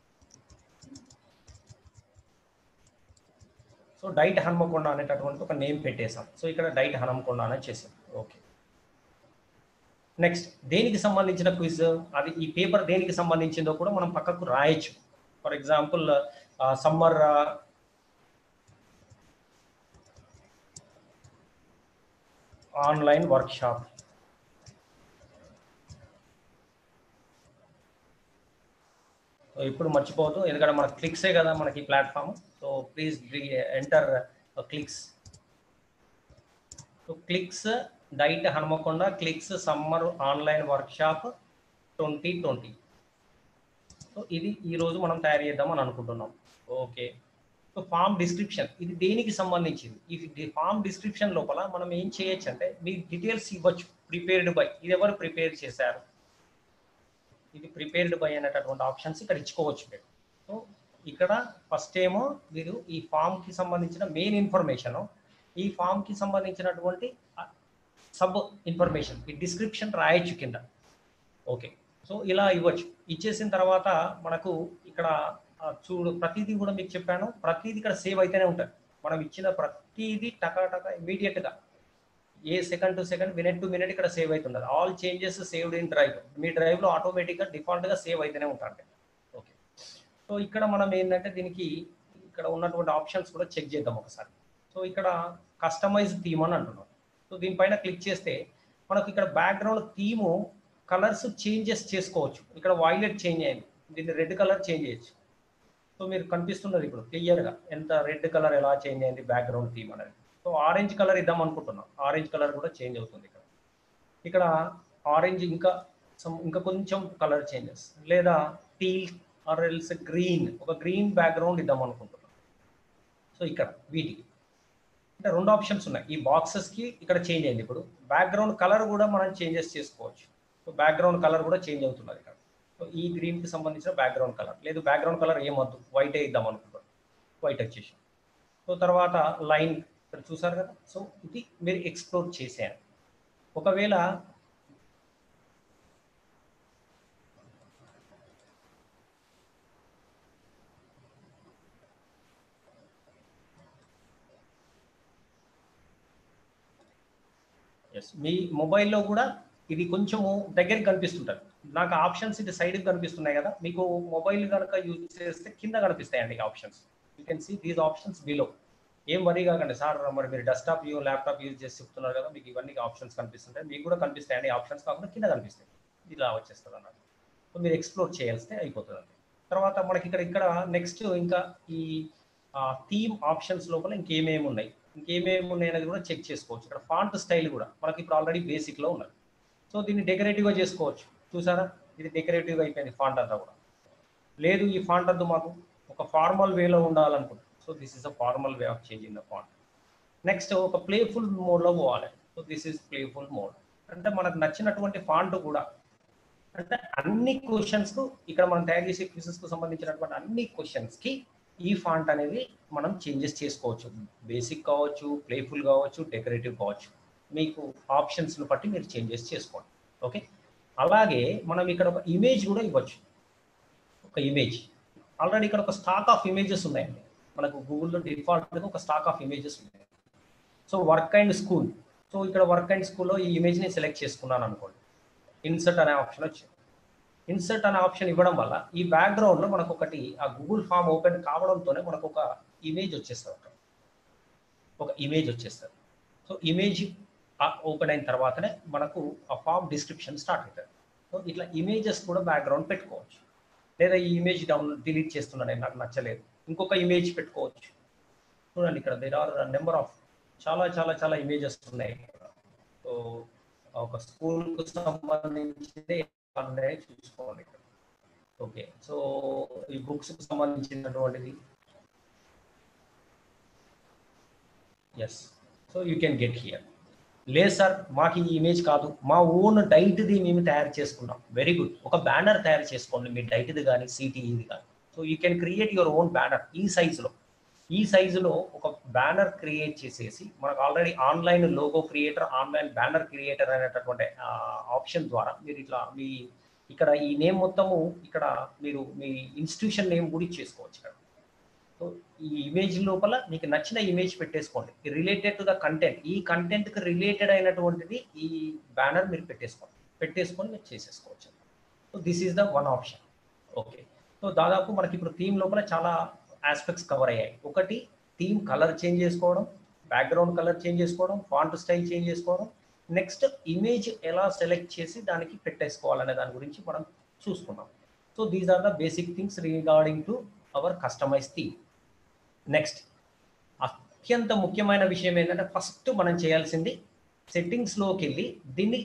సో డైట్ హన్మకొండ అనేటటువంటి ఒక నేమ్ పెట్టేసాం సో ఇక్కడ డైట్ హన్మకొండ అనేది చేసాం ఓకే నెక్స్ట్ దేనికి సంబంధించిన క్విజ్ అది ఈ పేపర్ దేనికి సంబంధించిందో కూడా మనం పక్కకు రాయొచ్చు for example summer online workshop so ఇప్పుడు మర్చిపోవద్దు ఎందుకంటే మన క్లిక్సే కదా మనకి platform so please enter clicks so clicks DIET Hanumakonda clicks summer online workshop twenty twenty so ఇది ఈరోజు మనం తయారు చేద్దామని అనుకుంటున్నాం ఓకే సో ఫామ్ డిస్క్రిప్షన్ ఇది దేనికి సంబంధించింది ఈ ఫామ్ డిస్క్రిప్షన్ లోపల మనం ఏం చేయొచ్చు అంటే మీకు డీటెయిల్స్ ఇవ్వచ్చు ప్రిపేర్డ్ బై ఇది ఎవరు ప్రిపేర్ చేశారు ఇది ప్రిపేర్డ్ బై అనేటటువంటి ఆప్షన్స్ ఇక్కడ ఇచ్చుకోవచ్చు మీరు సో ఇక్కడ ఫస్ట్ ఏమో మీరు ఈ ఫామ్కి సంబంధించిన మెయిన్ ఇన్ఫర్మేషన్ ఈ ఫామ్కి సంబంధించినటువంటి సబ్ ఇన్ఫర్మేషన్ ఈ డిస్క్రిప్షన్ రాయొచ్చు కింద ఓకే సో ఇలా ఇవ్వచ్చు ఇచ్చేసిన తర్వాత మనకు ఇక్కడ ఆ, చూడు ప్రతిదీ కూడా మీకు చెప్పాను ప్రతిదీ ఇక్కడ సేవ్ అయితేనే ఉంటుంది మనం ఇచ్చిన ప్రతిదీ టకా టకా ఇమీడియట్గా a second to second minute to minute ఇక్కడ సేవ్ అవుతుండదు all changes saved in drive మీ డ్రైవ్లో ఆటోమేటిక్గా డిఫాల్ట్గా సేవ్ అయితేనే ఉంటాడు ఓకే సో ఇక్కడ మనం ఏంటంటే దీనికి ఇక్కడ ఉన్నటువంటి ఆప్షన్స్ కూడా చెక్ చేద్దాం ఒకసారి సో ఇక్కడ కస్టమైజ్ థీమ్ అని అంటున్నాం సో దీనిపైన క్లిక్ చేస్తే మనకు ఇక్కడ బ్యాక్గ్రౌండ్ థీము కలర్స్ చేంజెస్ చేసుకోవచ్చు ఇక్కడ వైలెట్ చేంజ్ అయింది దీన్ని రెడ్ కలర్ చేంజ్ చేయొచ్చు సో మీరు కనిపిస్తున్నది ఇప్పుడు క్లియర్గా ఎంత రెడ్ కలర్ ఎలా చేంజ్ అయింది బ్యాక్గ్రౌండ్ థీమ్ అనేది సో ఆరెంజ్ కలర్ ఇద్దాం అనుకుంటున్నాం ఆరెంజ్ కలర్ కూడా చేంజ్ అవుతుంది ఇక్కడ ఇక్కడ ఆరెంజ్ ఇంకా some- ఇంకా కొంచెం కలర్ చేంజెస్ లేదా టీల్ ఆర్ ఎల్స్ గ్రీన్ ఒక గ్రీన్ బ్యాక్గ్రౌండ్ ఇద్దాం అనుకుంటున్నాం సో ఇక్కడ వీటికి అంటే రెండు ఆప్షన్స్ ఉన్నాయి ఈ బాక్సెస్కి ఇక్కడ చేంజ్ అయింది ఇప్పుడు బ్యాక్గ్రౌండ్ కలర్ కూడా మనం చేంజెస్ చేసుకోవచ్చు సో బ్యాక్గ్రౌండ్ కలర్ కూడా చేంజ్ అవుతున్నది ఇక్కడ సో ఈ గ్రీన్కి సంబంధించిన బ్యాక్గ్రౌండ్ కలర్ లేదు బ్యాక్గ్రౌండ్ కలర్ ఏమొద్దు వైట్ ఇద్దాం అనుకుంటాం వైట్ వచ్చేసి సో తర్వాత లైన్ ఇక్కడ చూసారు కదా సో ఇది మీరు ఎక్స్ప్లోర్ చేసేయండి ఒకవేళ ఎస్ మీ మొబైల్లో కూడా ఇది కొంచెము దగ్గరికి కనిపిస్తుంటుంది నాకు ఆప్షన్స్ ఇది సైడ్కి కనిపిస్తున్నాయి కదా మీకు మొబైల్ కనుక యూజ్ చేస్తే కింద కనిపిస్తాయండి options you can see these options below ఏం వరీ కాకండి సార్ మరి మీరు డెస్క్టాప్ యూ ల్యాప్టాప్ యూజ్ చేసి చెప్తున్నారు కదా మీకు ఇవన్నీ ఆప్షన్స్ కనిపిస్తుంటాయి మీకు కూడా కనిపిస్తాయండి ఆప్షన్స్ కాకుండా కింద కనిపిస్తాయి ఇలా వచ్చేస్తుంది అన్నమాట సో మీరు ఎక్స్ప్లోర్ చేయాల్స్తే అయిపోతుంది అండి తర్వాత మనకి ఇక్కడ ఇక్కడ నెక్స్ట్ ఇంకా ఈ థీమ్ ఆప్షన్స్ లోపల ఇంకేమేమి ఉన్నాయి ఇంకేమేమి ఉన్నాయి అనేది కూడా చెక్ చేసుకోవచ్చు ఇక్కడ ఫాంట్ స్టైల్ కూడా మనకి ఇప్పుడు ఆల్రెడీ బేసిక్లో ఉన్నది సో దీన్ని డెకరేటివ్గా చేసుకోవచ్చు చూసారా ఇది డెకరేటివ్గా అయిపోయింది ఫాంట్ అంతా కూడా లేదు ఈ ఫాంట్ అంతా మాకు ఒక ఫార్మల్ వేలో ఉండాలనుకుంటున్నాం so this is a formal way of changing the font next ఒక ప్లేఫుల్ మోడ్లో పోవాలి so this is playful mode అంటే మనకు నచ్చినటువంటి ఫాంట్ కూడా అంటే అన్ని క్వశ్చన్స్ కు ఇక్కడ మనం తయారు చేసే క్వశ్చన్స్ కు సంబంధించినటువంటి అన్ని క్వశ్చన్స్ కి ఈ ఫాంట్ అనేది మనం చేంజెస్ చేసుకోవచ్చు బేసిక్ కావచ్చు ప్లేఫుల్ కావచ్చు డెకరేటివ్ కావచ్చు మీకు ఆప్షన్స్ ను బట్టి మీరు చేంజెస్ చేసుకోండి ఓకే అలాగే మనం ఇక్కడ ఒక ఇమేజ్ కూడా ఇవ్వచ్చు ఒక ఇమేజ్ ఆల్రెడీ ఇక్కడ ఒక స్టాక్ ఆఫ్ ఇమేజెస్ ఉన్నాయండి మనకు గూగుల్లో డిఫాల్ట్ ఒక స్టాక్ ఆఫ్ ఇమేజెస్ ఉన్నాయి so work and school so ఇక్కడ వర్క్ అండ్ స్కూల్లో ఈ ఇమేజ్ని సెలెక్ట్ చేసుకున్నాను అనుకోండి ఇన్సర్ట్ అనే ఆప్షన్ వచ్చింది ఇన్సర్ట్ అనే ఆప్షన్ ఇవ్వడం వల్ల ఈ బ్యాక్గ్రౌండ్లో మనకు ఒకటి ఆ గూగుల్ ఫామ్ ఓపెన్ కావడంతోనే మనకు ఒక ఇమేజ్ వచ్చేస్తుంది అక్కడ ఒక ఇమేజ్ వచ్చేస్తుంది సో ఇమేజ్ ఓపెన్ అయిన తర్వాతనే మనకు ఆ ఫామ్ డిస్క్రిప్షన్ స్టార్ట్ అవుతుంది సో ఇట్లా ఇమేజెస్ కూడా బ్యాక్గ్రౌండ్ పెట్టుకోవచ్చు లేదా ఈ ఇమేజ్ డౌన్ డిలీట్ చేస్తున్నాను నాకు నచ్చలేదు ఇంకొక ఇమేజ్ పెట్టుకోవచ్చు చూడండి ఇక్కడ దేర్ ఆర్ నెంబర్ ఆఫ్ చాలా చాలా చాలా ఇమేజెస్ ఉన్నాయి సో ఒక స్కూల్కు సంబంధించింది ఉన్నాయి చూసుకోండి ఇక్కడ ఓకే సో ఈ బుక్స్కి సంబంధించినటువంటిది yes so you can get here లేదు సార్ మాకు ఈ ఇమేజ్ కాదు మా ఓన్ డైట్ది మేము తయారు చేసుకున్నాం వెరీ గుడ్ ఒక బ్యానర్ తయారు చేసుకోండి మీ డైట్ది కానీ సిటీఈది కానీ so you can create your own banner ఈ సైజులో ఈ సైజులో ఒక బ్యానర్ క్రియేట్ చేసేసి మనకు already online logo creator online banner creator అనేటటువంటి ఆప్షన్ ద్వారా మీరు ఇట్లా మీ ఇక్కడ ఈ నేమ్ మొత్తము ఇక్కడ మీరు మీ ఇన్స్టిట్యూషన్ నేమ్ కూడా ఇచ్చేసుకోవచ్చు ఇక్కడ సో ఈ ఇమేజ్ లోపల మీకు నచ్చిన ఇమేజ్ పెట్టేసుకోండి రిలేటెడ్ టు ద కంటెంట్ ఈ కంటెంట్కి రిలేటెడ్ అయినటువంటిది ఈ బ్యానర్ మీరు పెట్టేసుకోండి పెట్టేసుకొని మీరు చేసేసుకోవచ్చు so this is the one option okay so దాదాపు మనకి ఇప్పుడు థీమ్ లోపల చాలా ఆస్పెక్ట్స్ కవర్ అయ్యాయి ఒకటి థీమ్ కలర్ చేంజ్ చేసుకోవడం బ్యాక్గ్రౌండ్ కలర్ చేంజ్ చేసుకోవడం ఫాంట్ స్టైల్ చేంజ్ చేసుకోవడం నెక్స్ట్ ఇమేజ్ ఎలా సెలెక్ట్ చేసి దానికి పెట్టేసుకోవాలనే దాని గురించి మనం చూసుకున్నాం so these are the basic things regarding to our customise theme next అత్యంత ముఖ్యమైన విషయం ఏంటంటే ఫస్ట్ మనం చేయాల్సింది సెట్టింగ్స్లోకి వెళ్ళి దీన్ని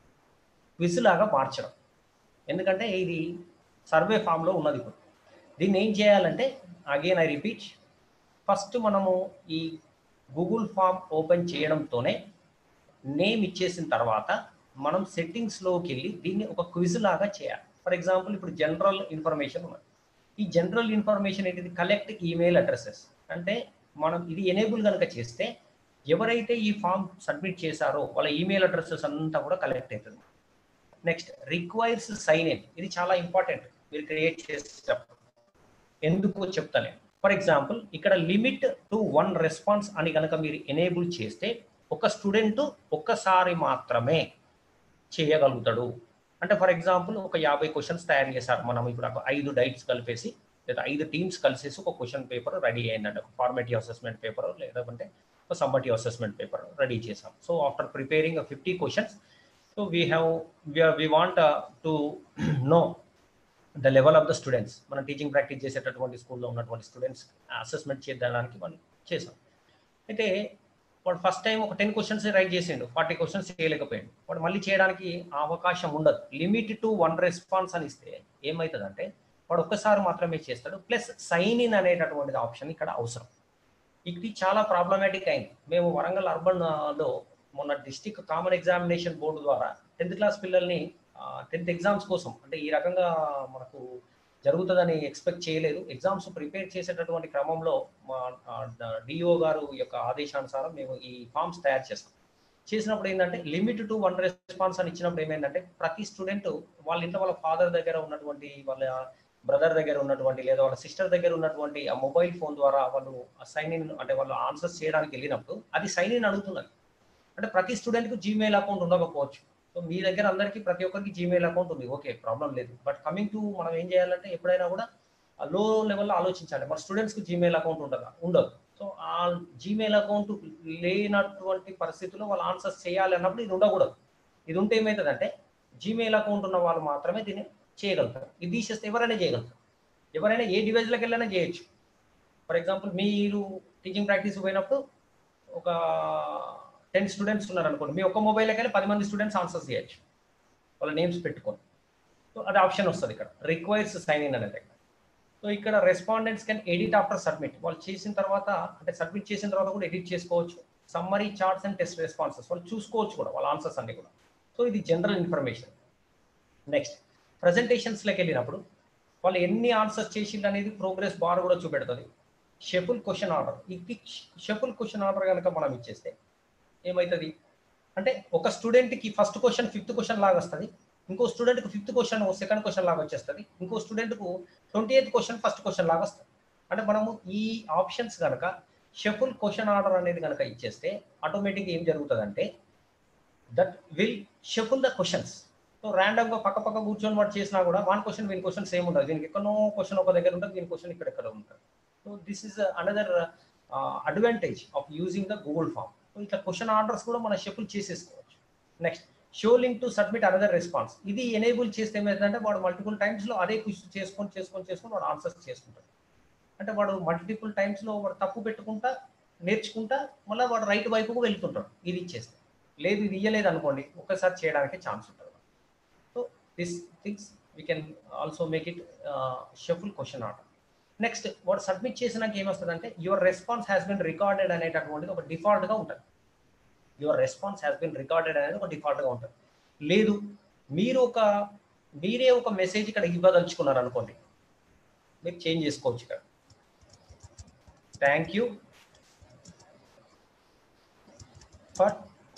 క్విజ్ లాగా మార్చడం ఎందుకంటే ఇది సర్వే ఫామ్లో ఉన్నది ఇప్పుడు దీన్ని ఏం చేయాలంటే అగైన్ ఐ రిపీట్ ఫస్ట్ మనము ఈ గూగుల్ ఫామ్ ఓపెన్ చేయడంతోనే నేమ్ ఇచ్చేసిన తర్వాత మనం సెట్టింగ్స్లోకి వెళ్ళి దీన్ని ఒక క్విజ్ లాగా చేయాలి ఫర్ ఎగ్జాంపుల్ ఇప్పుడు జనరల్ ఇన్ఫర్మేషన్ ఉన్నది ఈ జనరల్ ఇన్ఫర్మేషన్ ఏంటిది కలెక్ట్ ఈమెయిల్ అడ్రసెస్ అంటే మనం ఇది ఎనేబుల్ కనుక చేస్తే ఎవరైతే ఈ ఫామ్ సబ్మిట్ చేశారో వాళ్ళ ఈమెయిల్ అడ్రసెస్ అంతా కూడా కలెక్ట్ అవుతుంది నెక్స్ట్ రిక్వైర్స్ సైన్ ఇన్ ఇది చాలా ఇంపార్టెంట్ మీరు క్రియేట్ చేసేటప్పుడు ఎందుకు చెప్తాను ఫర్ ఎగ్జాంపుల్ ఇక్కడ లిమిట్ టు వన్ రెస్పాన్స్ అని కనుక మీరు ఎనేబుల్ చేస్తే ఒక స్టూడెంట్ ఒక్కసారి మాత్రమే చేయగలుగుతాడు అంటే ఫర్ ఎగ్జాంపుల్ ఒక యాభై క్వశ్చన్స్ తయారు చేశారు మనం ఇప్పుడు ఒక ఐదు డైట్స్ కలిపేసి లేదా ఐదు టీమ్స్ కలిసేసి ఒక క్వశ్చన్ పేపర్ రెడీ అయిందండి ఒక ఫార్మేటివ్ అసెస్మెంట్ పేపర్ లేదంటే ఒక సమ్మటివ్ అసెస్మెంట్ పేపర్ రెడీ చేసాం so after preparing fifty questions so we have we want to know the level of the students మనం టీచింగ్ ప్రాక్టీస్ చేసేటటువంటి స్కూల్లో ఉన్నటువంటి స్టూడెంట్స్ అసెస్మెంట్ చేయడానికి మనం చేసాం అయితే వాడు ఫస్ట్ టైం ఒక టెన్ క్వశ్చన్స్ రైట్ చేసిండు ఫార్టీ క్వశ్చన్స్ చేయలేకపోయాడు వాడు మళ్ళీ చేయడానికి అవకాశం ఉండదు లిమిట్ టు వన్ రెస్పాన్స్ అని ఇస్తే ఏమవుతుందంటే వాడు ఒక్కసారి మాత్రమే చేస్తాడు ప్లస్ సైన్ ఇన్ అనేటటువంటిది ఆప్షన్ ఇక్కడ అవసరం ఇది చాలా ప్రాబ్లమాటిక్ అయింది మేము వరంగల్ అర్బన్ లో మొన్న డిస్టిక్ కామన్ ఎగ్జామినేషన్ బోర్డు ద్వారా టెన్త్ క్లాస్ పిల్లల్ని టెన్త్ ఎగ్జామ్స్ కోసం అంటే ఈ రకంగా మనకు జరుగుతుందని ఎక్స్పెక్ట్ చేయలేదు ఎగ్జామ్స్ ప్రిపేర్ చేసేటటువంటి క్రమంలో మా డిఓ గారు యొక్క ఆదేశానుసారం మేము ఈ ఫామ్స్ తయారు చేస్తాం చేసినప్పుడు ఏంటంటే లిమిట్ టు వన్ రెస్పాన్స్ అని ఇచ్చినప్పుడు ఏమైందంటే ప్రతి స్టూడెంట్ వాళ్ళ ఇంట్లో వాళ్ళ ఫాదర్ దగ్గర ఉన్నటువంటి వాళ్ళ బ్రదర్ దగ్గర ఉన్నటువంటి లేదా వాళ్ళ సిస్టర్ దగ్గర ఉన్నటువంటి ఆ మొబైల్ ఫోన్ ద్వారా వాళ్ళు సైన్ ఇన్ అంటే వాళ్ళు ఆన్సర్స్ చేయడానికి వెళ్ళినప్పుడు అది సైన్ ఇన్ అడుగుతున్నది అంటే ప్రతి స్టూడెంట్కి జీమెయిల్ అకౌంట్ ఉండకపోవచ్చు సో మీ దగ్గర అందరికీ ప్రతి ఒక్కరికి జీమెయిల్ అకౌంట్ ఉంది ఓకే ప్రాబ్లం లేదు బట్ కమింగ్ టు మనం ఏం చేయాలంటే ఎప్పుడైనా కూడా లో లెవెల్లో ఆలోచించాలి మన స్టూడెంట్స్కి జీమెయిల్ అకౌంట్ ఉంటుందా ఉండదు సో ఆ జీమెయిల్ అకౌంట్ లేనటువంటి పరిస్థితుల్లో వాళ్ళు ఆన్సర్స్ చేయాలి అన్నప్పుడు ఇది ఉండకూడదు ఇది ఉంటే ఏమవుతుందంటే జీమెయిల్ అకౌంట్ ఉన్న వాళ్ళు మాత్రమే దీన్ని చేయగలుగుతారు ఇది తీసేస్తే ఎవరైనా చేయగలుగుతారు ఎవరైనా ఏ డివైజ్లోకి వెళ్ళైనా చేయొచ్చు ఫర్ ఎగ్జాంపుల్ మీరు టీచింగ్ ప్రాక్టీస్ పోయినప్పుడు ఒక టెన్ స్టూడెంట్స్ ఉన్నారు అనుకోండి మీ ఒక్క మొబైల్కి వెళ్ళి పది మంది స్టూడెంట్స్ ఆన్సర్స్ చేయొచ్చు వాళ్ళ నేమ్స్ పెట్టుకొని సో అది ఆప్షన్ వస్తుంది ఇక్కడ రిక్వైర్స్ సైన్ ఇన్ అనేది సో ఇక్కడ respondents can edit after submit వాళ్ళు చేసిన తర్వాత అంటే సబ్మిట్ చేసిన తర్వాత కూడా ఎడిట్ చేసుకోవచ్చు summary charts and text responses వాళ్ళు చూసుకోవచ్చు కూడా వాళ్ళ ఆన్సర్స్ అన్ని కూడా సో ఇది జనరల్ ఇన్ఫర్మేషన్ నెక్స్ట్ ప్రజెంటేషన్స్లోకి వెళ్ళినప్పుడు వాళ్ళు ఎన్ని ఆన్సర్స్ చేసిండు అనేది ప్రోగ్రెస్ బార్ కూడా చూపెడుతుంది షెఫుల్ క్వశ్చన్ ఆర్డర్ ఇది షెఫుల్ క్వశ్చన్ ఆర్డర్ కనుక మనం ఇచ్చేస్తే ఏమవుతుంది అంటే ఒక స్టూడెంట్కి ఫస్ట్ క్వశ్చన్ ఫిఫ్త్ క్వశ్చన్ లాగా వస్తుంది ఇంకో స్టూడెంట్కి ఫిఫ్త్ క్వశ్చన్ సెకండ్ క్వశ్చన్ లాగా వచ్చేస్తుంది ఇంకో స్టూడెంట్కు twenty eighth question first question లాగా వస్తుంది అంటే మనము ఈ ఆప్షన్స్ కనుక షఫుల్ క్వశ్చన్ ఆర్డర్ అనేది కనుక ఇచ్చేస్తే ఆటోమేటిక్గా ఏం జరుగుతుందంటే that will shuffle the questions so ర్యాండమ్గా పక్క పక్క కూర్చొని వాడు చేసినా కూడా వన్ క్వశ్చన్ వీని క్వశ్చన్ సేమ్ ఉండదు దీనికి ఎక్కడో క్వశ్చన్ ఒక దగ్గర ఉంటుంది దీని క్వశ్చన్ ఇక్కడ ఎక్కడ ఉంటుంది so this is another advantage of using the Google form so ఇట్లా క్వశ్చన్ ఆర్డర్స్ కూడా మనం షఫుల్ చేసేసుకోవచ్చు next show link to submit another response ఇది ఎనేబుల్ చేస్తే ఏమైందంటే వాడు మల్టిపుల్ టైమ్స్లో అదే క్వశ్చన్ చేసుకొని చేసుకొని చేసుకొని వాడు ఆన్సర్స్ చేసుకుంటాడు అంటే వాడు మల్టిపుల్ టైమ్స్లో వాడు తప్పు పెట్టుకుంటా నేర్చుకుంటా మళ్ళీ వాడు రైట్ వైపుకు వెళ్తుంటాడు ఇది ఇచ్చేస్తే లేదు ఇది ఇయ్యలేదు అనుకోండి ఒక్కసారి చేయడానికి ఛాన్స్ ఉంటుంది so this things we can also make it shuffle question order next వాడు సబ్మిట్ చేసినాక ఏమొస్తుందంటే your response has been recorded అనేటటువంటిది ఒక డిఫాల్ట్గా ఉంటుంది your response has been recorded అనేది ఒక డిఫాల్ట్గా ఉంటుంది లేదు మీరు ఒక మీరే ఒక మెసేజ్ ఇక్కడ ఇవ్వదలుచుకున్నారు అనుకోండి మీరు చేంజ్ చేసుకోవచ్చు ఇక్కడ thank you for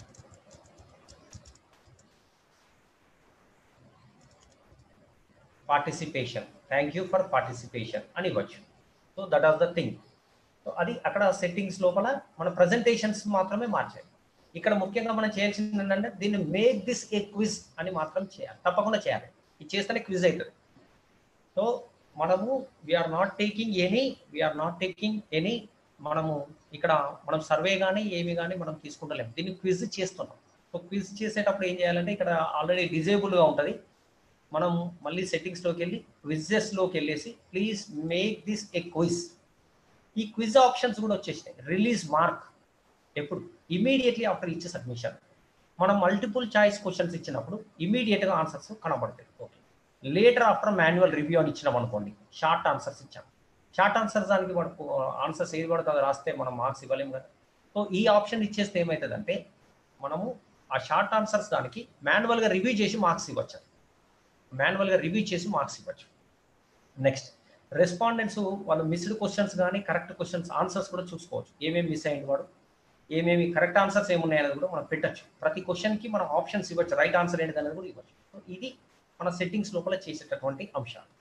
participation thank you for participation అని ఇవ్వచ్చు so that is the thing so అది అక్కడ సెట్టింగ్స్ లోపల మన ప్రజెంటేషన్స్ మాత్రమే మార్చాలి ఇక్కడ ముఖ్యంగా మనం చేయాల్సింది ఏంటంటే దీన్ని మేక్ దిస్ ఏ క్విజ్ అని మాత్రం చేయాలి తప్పకుండా చేయాలి ఇది చేస్తేనే క్విజ్ అవుతుంది సో మనము we are not taking any we are not taking any మనము ఇక్కడ మనం సర్వే కానీ ఏమి కానీ మనం తీసుకుంటలేము దీన్ని క్విజ్ చేస్తున్నాం సో క్విజ్ చేసేటప్పుడు ఏం చేయాలంటే ఇక్కడ ఆల్రెడీ డిజేబుల్గా ఉంటుంది మనం మళ్ళీ సెట్టింగ్స్లోకి వెళ్ళి క్విజెస్లోకి వెళ్ళేసి please make this a quiz ఈ క్విజ్ ఆప్షన్స్ కూడా వచ్చేసినాయి రిలీజ్ మార్క్ ఎప్పుడు ఇమీడియట్లీ ఆఫ్టర్ ఇచ్చే సబ్మిషన్ మనం మల్టిపుల్ చాయిస్ క్వశ్చన్స్ ఇచ్చినప్పుడు ఇమీడియట్గా ఆన్సర్స్ కనబడతాయి okay later after manual review అని ఇచ్చినాం అనుకోండి షార్ట్ ఆన్సర్స్ ఇచ్చాం షార్ట్ ఆన్సర్స్ దానికి మనకు ఆన్సర్స్ ఏది పడుతుందో రాస్తే మనం మార్క్స్ ఇవ్వలేము కదా సో ఈ ఆప్షన్ ఇచ్చేస్తే ఏమవుతుందంటే మనము ఆ షార్ట్ ఆన్సర్స్ దానికి మాన్యువల్గా రివ్యూ చేసి మార్క్స్ ఇవ్వచ్చు మాన్యువల్గా రివ్యూ చేసి మార్క్స్ ఇవ్వచ్చు నెక్స్ట్ రెస్పాండెంట్స్ వాళ్ళు మిస్డ్ క్వశ్చన్స్ కానీ కరెక్ట్ క్వశ్చన్స్ ఆన్సర్స్ కూడా చూసుకోవచ్చు ఏమేమి మిస్ అయ్యింది వాడు ఏమేమి కరెక్ట్ ఆన్సర్స్ ఏమున్నాయి అనేది కూడా మనం పెట్టచ్చు ప్రతి క్వశ్చన్కి మనం ఆప్షన్స్ ఇవ్వచ్చు రైట్ ఆన్సర్ ఏంటి అనేది కూడా ఇవ్వచ్చు సో ఇది మన సెట్టింగ్స్ లోపల చేసేటటువంటి అంశాలు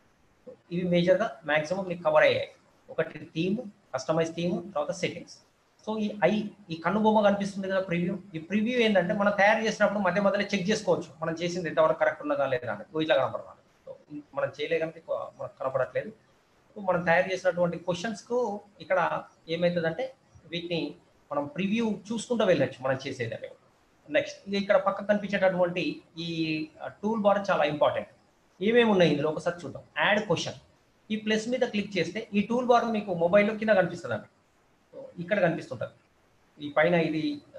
ఇవి మేజర్గా మ్యాక్సిమం మీకు కవర్ అయ్యాయి ఒకటి థీమ్ కస్టమైజ్ థీమ్ తర్వాత సెట్టింగ్స్ సో ఈ ఐ ఈ కన్ను బొమ్మ కనిపిస్తుంది కదా ప్రివ్యూ ఈ ప్రివ్యూ ఏంటంటే మనం తయారు చేసినప్పుడు మధ్య మధ్యలో చెక్ చేసుకోవచ్చు మనం చేసింది ఎంతవరకు కరెక్ట్ ఉన్నదా లేదా అని ఇట్లా కనపడాలి సో మనం చేయలే కనుక మనకు కనపడట్లేదు మనం తయారు చేసినటువంటి క్వశ్చన్స్కు ఇక్కడ ఏమవుతుందంటే వీటిని మనం ప్రివ్యూ చూసుకుంటూ వెళ్ళచ్చు మనం చేసేది అనేవి నెక్స్ట్ ఇది ఇక్కడ పక్క కనిపించేటటువంటి ఈ టూల్ బార్ చాలా ఇంపార్టెంట్ ఏమేమి ఉన్నాయి ఇందులో ఒకసారి చూద్దాం యాడ్ క్వశ్చన్ ఈ ప్లస్ మీద క్లిక్ చేస్తే ఈ టూల్ బార్ మీకు మొబైల్లో కింద కనిపిస్తుంది అండి ఇక్కడ కనిపిస్తుంటుంది ఈ పైన ఇది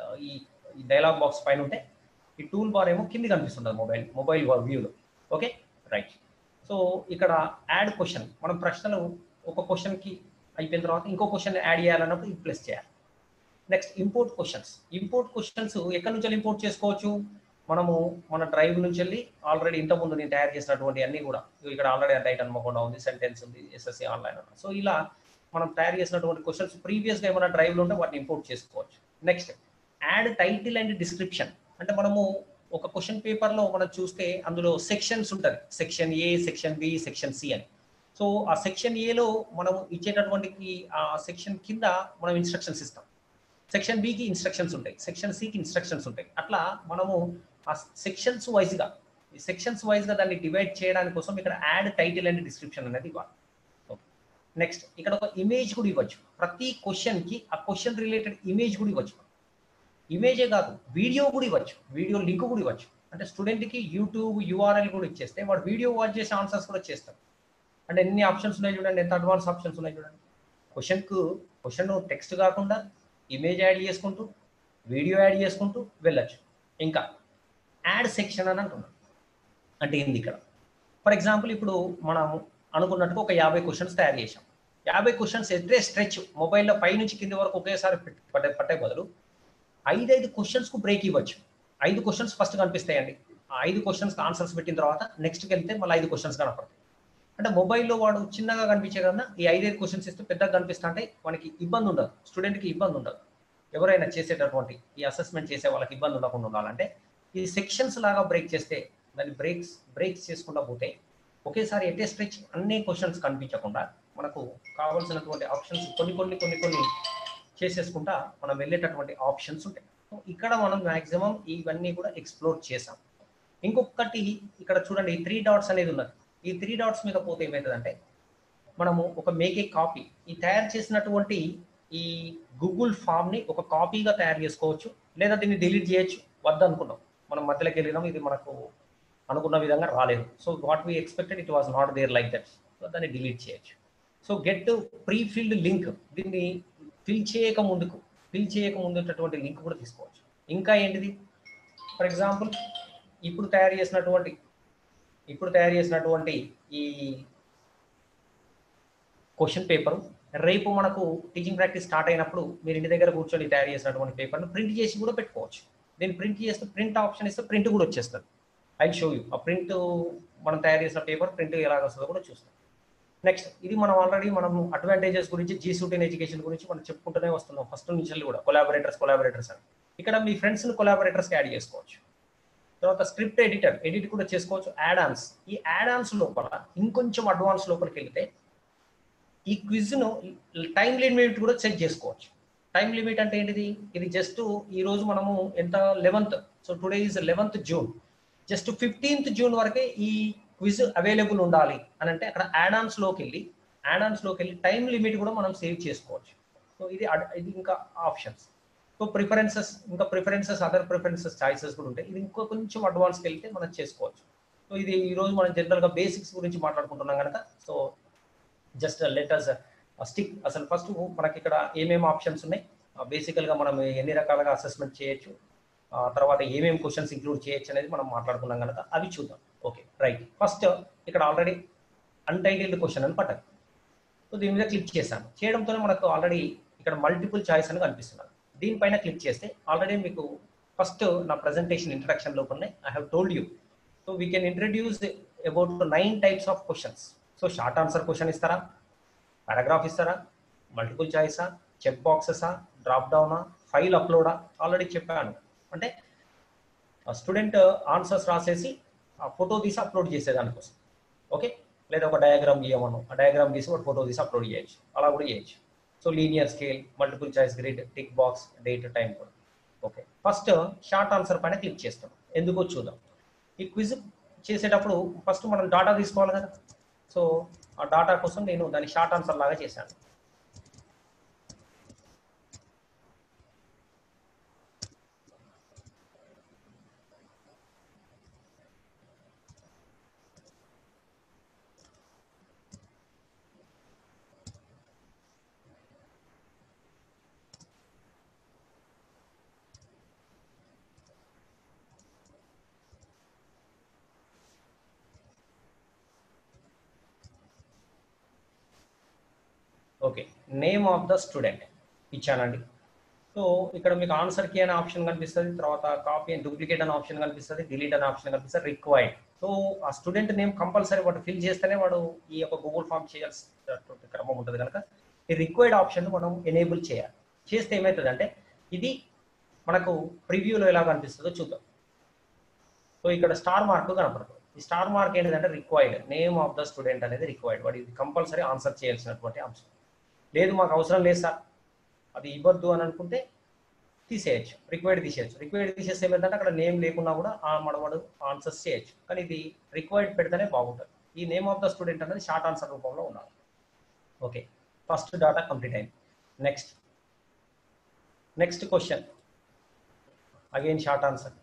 ఈ డైలాగ్ బాక్స్ పైన ఉంటే ఈ టూల్ బార్ ఏమో కింది కనిపిస్తుంటుంది మొబైల్ మొబైల్ వ్యూలో ఓకే రైట్ సో ఇక్కడ యాడ్ క్వశ్చన్ మనం ప్రశ్నలు ఒక క్వశ్చన్కి అయిపోయిన తర్వాత ఇంకో క్వశ్చన్ యాడ్ చేయాలన్నప్పుడు ఇది ప్లస్ చేయాలి next import questions import questions ఎక్కడి నుంచి ఇంపోర్ట్ చేసుకోవచ్చు మనము మన డ్రైవ్ నుంచి వెళ్ళి ఆల్రెడీ ఇంతకుముందు నేను తయారు చేసినటువంటి అన్ని కూడా ఇగో ఇక్కడ ఆల్రెడీ డైట్ అనుకోకుండా ఉంది సెంటెన్స్ ఉంది ఎస్ఎస్సి ఆన్లైన్ సో ఇలా మనం తయారు చేసినటువంటి క్వశ్చన్స్ ప్రీవియస్గా ఏమైనా డ్రైవ్లో ఉంటే వాటిని ఇంపోర్ట్ చేసుకోవచ్చు next add title and description అంటే మనము ఒక క్వశ్చన్ పేపర్లో మనం చూస్తే అందులో సెక్షన్స్ ఉంటుంది section A section B section C అని సో ఆ సెక్షన్ ఏలో మనం ఇచ్చేటటువంటి ఆ సెక్షన్ కింద మనం ఇన్స్ట్రక్షన్స్ ఇస్తాం సెక్షన్ బికి ఇన్స్ట్రక్షన్స్ ఉంటాయి సెక్షన్ సికి ఇన్స్ట్రక్షన్స్ ఉంటాయి అట్లా మనము ఆ సెక్షన్స్ వైజ్గా ఈ సెక్షన్స్ వైజ్గా దాన్ని డివైడ్ చేయడానికి కోసం ఇక్కడ యాడ్ టైటిల్ అండ్ డిస్క్రిప్షన్ అనేది ఇవ్వాలి నెక్స్ట్ ఇక్కడ ఒక ఇమేజ్ కూడా ఇవ్వచ్చు ప్రతి క్వశ్చన్కి ఆ క్వశ్చన్ రిలేటెడ్ ఇమేజ్ కూడా ఇవ్వచ్చు ఇమేజే కాదు వీడియో కూడా ఇవ్వచ్చు వీడియో లింక్ కూడా ఇవ్వచ్చు అంటే స్టూడెంట్కి యూట్యూబ్ యూఆర్ఎల్ కూడా ఇచ్చేస్తే వాడు వీడియో వాచ్ చేసి ఆన్సర్స్ కూడా చేస్తాడు అంటే ఎన్ని ఆప్షన్స్ ఉన్నాయి చూడండి ఎంత అడ్వాన్స్ ఆప్షన్స్ ఉన్నాయి చూడండి క్వశ్చన్కు క్వశ్చన్ టెక్స్ట్ కాకుండా ఇమేజ్ యాడ్ చేసుకుంటూ వీడియో యాడ్ చేసుకుంటూ వెళ్ళచ్చు ఇంకా యాడ్ సెక్షన్ అని అంటున్నాం అంటే ఏంది ఇక్కడ ఫర్ ఎగ్జాంపుల్ ఇప్పుడు మనం అనుకున్నట్టుగా ఒక యాభై క్వశ్చన్స్ తయారు చేసాం యాభై క్వశ్చన్స్ ఎట్రే స్ట్రెచ్ మొబైల్లో పై నుంచి కింది వరకు ఒకేసారి పట్టే పట్టే బదులు ఐదైదు క్వశ్చన్స్కు బ్రేక్ ఇవ్వచ్చు ఐదు క్వశ్చన్స్ ఫస్ట్ కనిపిస్తాయండి ఆ ఐదు క్వశ్చన్స్కి ఆన్సర్స్ పెట్టిన తర్వాత నెక్స్ట్కి వెళ్తే మళ్ళీ ఐదు క్వశ్చన్స్ కనపడతాయి అంటే మొబైల్లో వాడు చిన్నగా కనిపించే కన్నా ఈ ఐదైదు క్వశ్చన్స్ ఇస్తే పెద్దగా కనిపిస్తా అంటే మనకి ఇబ్బంది ఉండదు స్టూడెంట్కి ఇబ్బంది ఉండదు ఎవరైనా చేసేటటువంటి ఈ అసెస్మెంట్ చేసే వాళ్ళకి ఇబ్బంది ఉండకుండా ఉండాలంటే ఈ సెక్షన్స్ లాగా బ్రేక్ చేస్తే దాన్ని బ్రేక్స్ బ్రేక్స్ చేసుకుంటా పోతే ఒకేసారి ఎటే స్ట్రెచ్ అన్ని క్వశ్చన్స్ కనిపించకుండా మనకు కావాల్సినటువంటి ఆప్షన్స్ కొన్ని కొన్ని కొన్ని కొన్ని చేసేసుకుంటా మనం వెళ్ళేటటువంటి ఆప్షన్స్ ఉంటాయి ఇక్కడ మనం మ్యాక్సిమం ఇవన్నీ కూడా ఎక్స్ప్లోర్ చేసాం ఇంకొకటి ఇక్కడ చూడండి ఈ త్రీ డాట్స్ అనేది ఉన్నది ఈ త్రీ డాట్స్ మీద పోతే ఏమవుతుందంటే మనము ఒక మేక్ ఏ కాపీ ఈ తయారు చేసినటువంటి ఈ గూగుల్ ఫామ్ని ఒక కాపీగా తయారు చేసుకోవచ్చు లేదా దీన్ని డిలీట్ చేయొచ్చు వద్దనుకున్నాం మనం మధ్యలోకి వెళ్ళినాం ఇది మనకు అనుకున్న విధంగా రాలేదు so what we expected it was not there like that so దాన్ని డిలీట్ చేయొచ్చు so get pre filled link దీన్ని ఫిల్ చేయక ముందుకు ఫిల్ చేయక ముందున్నటువంటి లింక్ కూడా తీసుకోవచ్చు ఇంకా ఏంటిది ఫర్ ఎగ్జాంపుల్ ఇప్పుడు తయారు చేసినటువంటి ఇప్పుడు తయారు చేసినటువంటి ఈ క్వశ్చన్ పేపర్ రేపు మనకు టీచింగ్ ప్రాక్టీస్ స్టార్ట్ అయినప్పుడు మీరు ఇంటి దగ్గర కూర్చొని తయారు చేసినటువంటి పేపర్ను ప్రింట్ చేసి కూడా పెట్టుకోవచ్చు దీన్ని ప్రింట్ చేస్తే ప్రింట్ ఆప్షన్ ఇస్తే ప్రింట్ కూడా వచ్చేస్తుంది ఐ షో యూ ఆ ప్రింట్ మనం తయారు చేసిన పేపర్ ప్రింట్ ఎలాగ వస్తుందో కూడా చూస్తాం నెక్స్ట్ ఇది మనం ఆల్రెడీ మనం అడ్వాంటేజెస్ గురించి జీ సూట్ ఎడ్యుకేషన్ గురించి మనం చెప్పుకుంటూనే వస్తున్నాం ఫస్ట్ నుంచి కూడా కొలాబరేటర్స్ కొలాబరేటర్స్ అని ఇక్కడ మీ ఫ్రెండ్స్ని కొలాబరేటర్స్కి యాడ్ చేసుకోవచ్చు తర్వాత స్క్రిప్ట్ ఎడిటర్ ఎడిట్ కూడా చేసుకోవచ్చు యాడ్ ఆన్స్ ఈ యాడ్ ఆన్స్ లోపల ఇంకొంచెం అడ్వాన్స్ లోపలికి వెళ్తే ఈ క్విజ్ను టైం లిమిట్ కూడా సెట్ చేసుకోవచ్చు టైం లిమిట్ అంటే ఏంటిది ఇది జస్ట్ ఈ రోజు మనము ఎంత eleventh so today is eleventh June just fifteenth June వరకే ఈ క్విజ్ అవైలబుల్ ఉండాలి అని అంటే అక్కడ యాడాన్స్ లోకి వెళ్ళి యాడాన్స్ లోకి వెళ్ళి టైం లిమిట్ కూడా మనం సేవ్ చేసుకోవచ్చు సో ఇది ఇది ఇంకా ఆప్షన్స్ సో ప్రిఫరెన్సెస్ ఇంకా ప్రిఫరెన్సెస్ అదర్ ప్రిఫరెన్సెస్ చాయిసెస్ కూడా ఉంటాయి ఇది ఇంకో కొంచెం అడ్వాన్స్కి వెళ్తే మనం చేసుకోవచ్చు సో ఇది ఈ రోజు మనం జనరల్గా బేసిక్స్ గురించి మాట్లాడుకుంటున్నాం కనుక సో జస్ట్ లెటర్స్ స్టిక్ అసలు ఫస్ట్ మనకి ఇక్కడ ఏమేమి ఆప్షన్స్ ఉన్నాయి బేసికల్గా మనం ఎన్ని రకాలుగా అసెస్మెంట్ చేయొచ్చు తర్వాత ఏమేమి క్వశ్చన్స్ ఇంక్లూడ్ చేయొచ్చు అనేది మనం మాట్లాడుకున్నాం కనుక అవి చూద్దాం ఓకే రైట్ ఫస్ట్ ఇక్కడ ఆల్రెడీ అన్టైటిల్డ్ క్వశ్చన్ అని పట్టారు సో దీని మీద క్లిక్ చేశాను చేయడంతో మనకు ఆల్రెడీ ఇక్కడ మల్టిపుల్ చాయిస్ అని కనిపిస్తున్నారు దీనిపైన క్లిక్ చేస్తే ఆల్రెడీ మీకు ఫస్ట్ నా ప్రజెంటేషన్ ఇంట్రడక్షన్ లోపలనే I have told you so we can introduce about nine types of questions so short answer question ఇస్తారా పారాగ్రాఫ్ ఇస్తారా మల్టిపుల్ చాయిసా చెక్ బాక్సెసా డ్రాప్ డౌనా ఫైల్ అప్లోడా ఆల్రెడీ చెప్పాను అంటే స్టూడెంట్ ఆన్సర్స్ రాసేసి ఆ ఫోటో తీసి అప్లోడ్ చేసేదానికోసం ఓకే లేదా ఒక డయాగ్రామ్ గీయమను ఆ డయాగ్రామ్ గీసి ఒక ఫోటో తీసి అప్లోడ్ చేయొచ్చు అలా కూడా చేయొచ్చు so linear scale multiple choice grid tick box date time కూడా ఓకే ఫస్ట్ షార్ట్ ఆన్సర్ పైన క్లిక్ చేస్తాం ఎందుకో చూద్దాం ఈ క్విజ్ చేసేటప్పుడు ఫస్ట్ మనం డాటా తీసుకోవాలి కదా సో ఆ డాటా కోసం నేను దాన్ని షార్ట్ ఆన్సర్ లాగా చేశాను okay name of the student ఇచ్చానండి సో ఇక్కడ మీకు ఆన్సర్ కీ అనే ఆప్షన్ కనిపిస్తుంది తర్వాత కాపీ అండ్ డూప్లికేట్ అనే ఆప్షన్ కనిపిస్తుంది డిలీట్ అనే ఆప్షన్ కనిపిస్తుంది రిక్వైర్డ్ సో ఆ స్టూడెంట్ నేమ్ కంపల్సరీ వాడు ఫిల్ చేస్తేనే వాడు ఈ యొక్క గూగుల్ ఫామ్ చేయాల్సినటువంటి క్రమం ఉంటుంది కనుక ఈ రిక్వైర్డ్ ఆప్షన్ మనం ఎనేబుల్ చేయాలి చేస్తే ఏమవుతుంది అంటే ఇది మనకు ప్రివ్యూలో ఎలా కనిపిస్తుందో చూద్దాం సో ఇక్కడ స్టార్ మార్క్ కనపడుతుంది ఈ స్టార్ మార్క్ ఏంటంటే required name of the student అనేది రిక్వైర్డ్ వాడు ఇది కంపల్సరీ ఆన్సర్ చేయాల్సినటువంటి అంశం లేదు మాకు అవసరం లేదు సార్ అది ఇవ్వద్దు అని అనుకుంటే తీసేయచ్చు రిక్వైర్డ్ తీసేయచ్చు రిక్వైర్డ్ తీసేస్తే ఏమైందంటే అక్కడ నేమ్ లేకున్నా కూడా ఆ మనవాడు ఆన్సర్స్ చేయొచ్చు కానీ ఇది రిక్వైర్డ్ పెడితేనే బాగుంటుంది ఈ నేమ్ ఆఫ్ ద స్టూడెంట్ అనేది షార్ట్ ఆన్సర్ రూపంలో ఉండాలి ఓకే ఫస్ట్ డాటా కంప్లీట్ అయింది next next question again short answer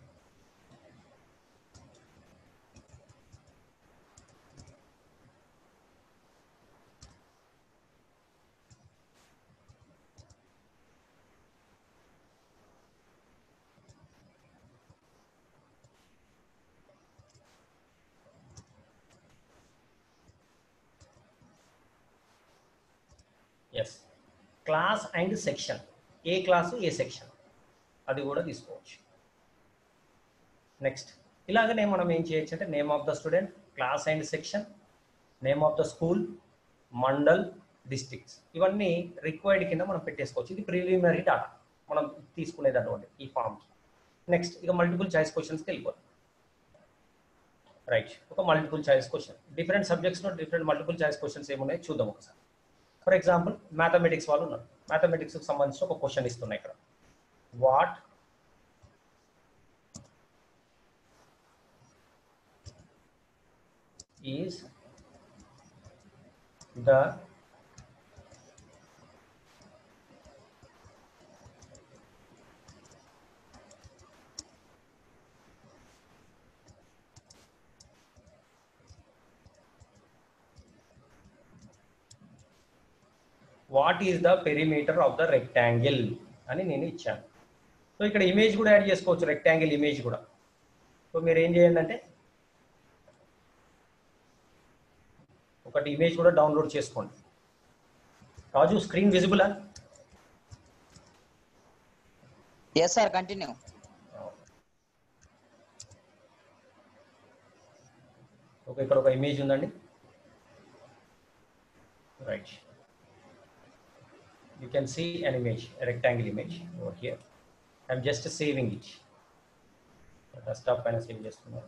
yes class and section A class A section అది కూడా తీసుకోవచ్చు నెక్స్ట్ ఇలాగనే మనం ఏం చేయొచ్చు అంటే name of the student class and section name of the school mandal districts ఇవన్నీ రిక్వైర్డ్ కింద మనం పెట్టేసుకోవచ్చు ఇది ప్రిలిమినరీ డాటా మనం తీసుకునేది అటువంటి ఈ ఫామ్కి నెక్స్ట్ ఇక మల్టిపుల్ చాయిస్ క్వశ్చన్స్కి వెళ్ళిపోతాం రైట్ ఒక మల్టిపుల్ చాయిస్ క్వశ్చన్ డిఫరెంట్ సబ్జెక్ట్స్లో డిఫరెంట్ మల్టిపుల్ చాయిస్ క్వశ్చన్స్ ఏమున్నాయి చూద్దాం ఒకసారి ఫర్ ఎగ్జాంపుల్ మ్యాథమెటిక్స్ వాళ్ళు ఉన్నారు మ్యాథమెటిక్స్కి సంబంధించి ఒక క్వశ్చన్ ఇస్తున్నాయి ఇక్కడ what is the what is the perimeter of the rectangle అని నేను ఇచ్చాను సో ఇక్కడ ఇమేజ్ కూడా యాడ్ చేసుకోవచ్చు రెక్టాంగిల్ ఇమేజ్ కూడా సో మీరు ఏం చేయండి అంటే ఒకటి ఇమేజ్ కూడా డౌన్లోడ్ చేసుకోండి Raju screen visible yes sir continue okay ఇక్కడ ఒక ఇమేజ్ ఉందండి right you can see an image, a rectangle image over here. I'm just saving it. Desktop పైన సేవ్ చేస్తున్నాను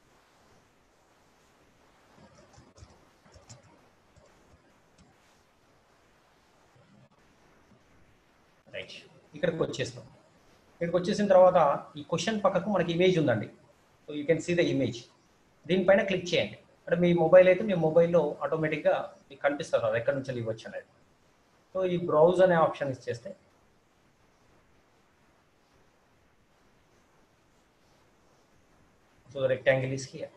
రైట్ ఇక్కడికి వచ్చేస్తాం ఇక్కడికి వచ్చేసిన తర్వాత ఈ క్వశ్చన్ పక్కకు మనకి ఇమేజ్ ఉందండి so you can see the image దీనిపైన క్లిక్ చేయండి అంటే మీ మొబైల్ అయితే మీ మొబైల్లో ఆటోమేటిక్గా మీకు కనిపిస్తుంది అది ఎక్కడి నుంచి ఇవ్వచ్చు అనేది సో ఈ బ్రౌజ్ అనే ఆప్షన్ ఇచ్చేస్తే so rectangle is here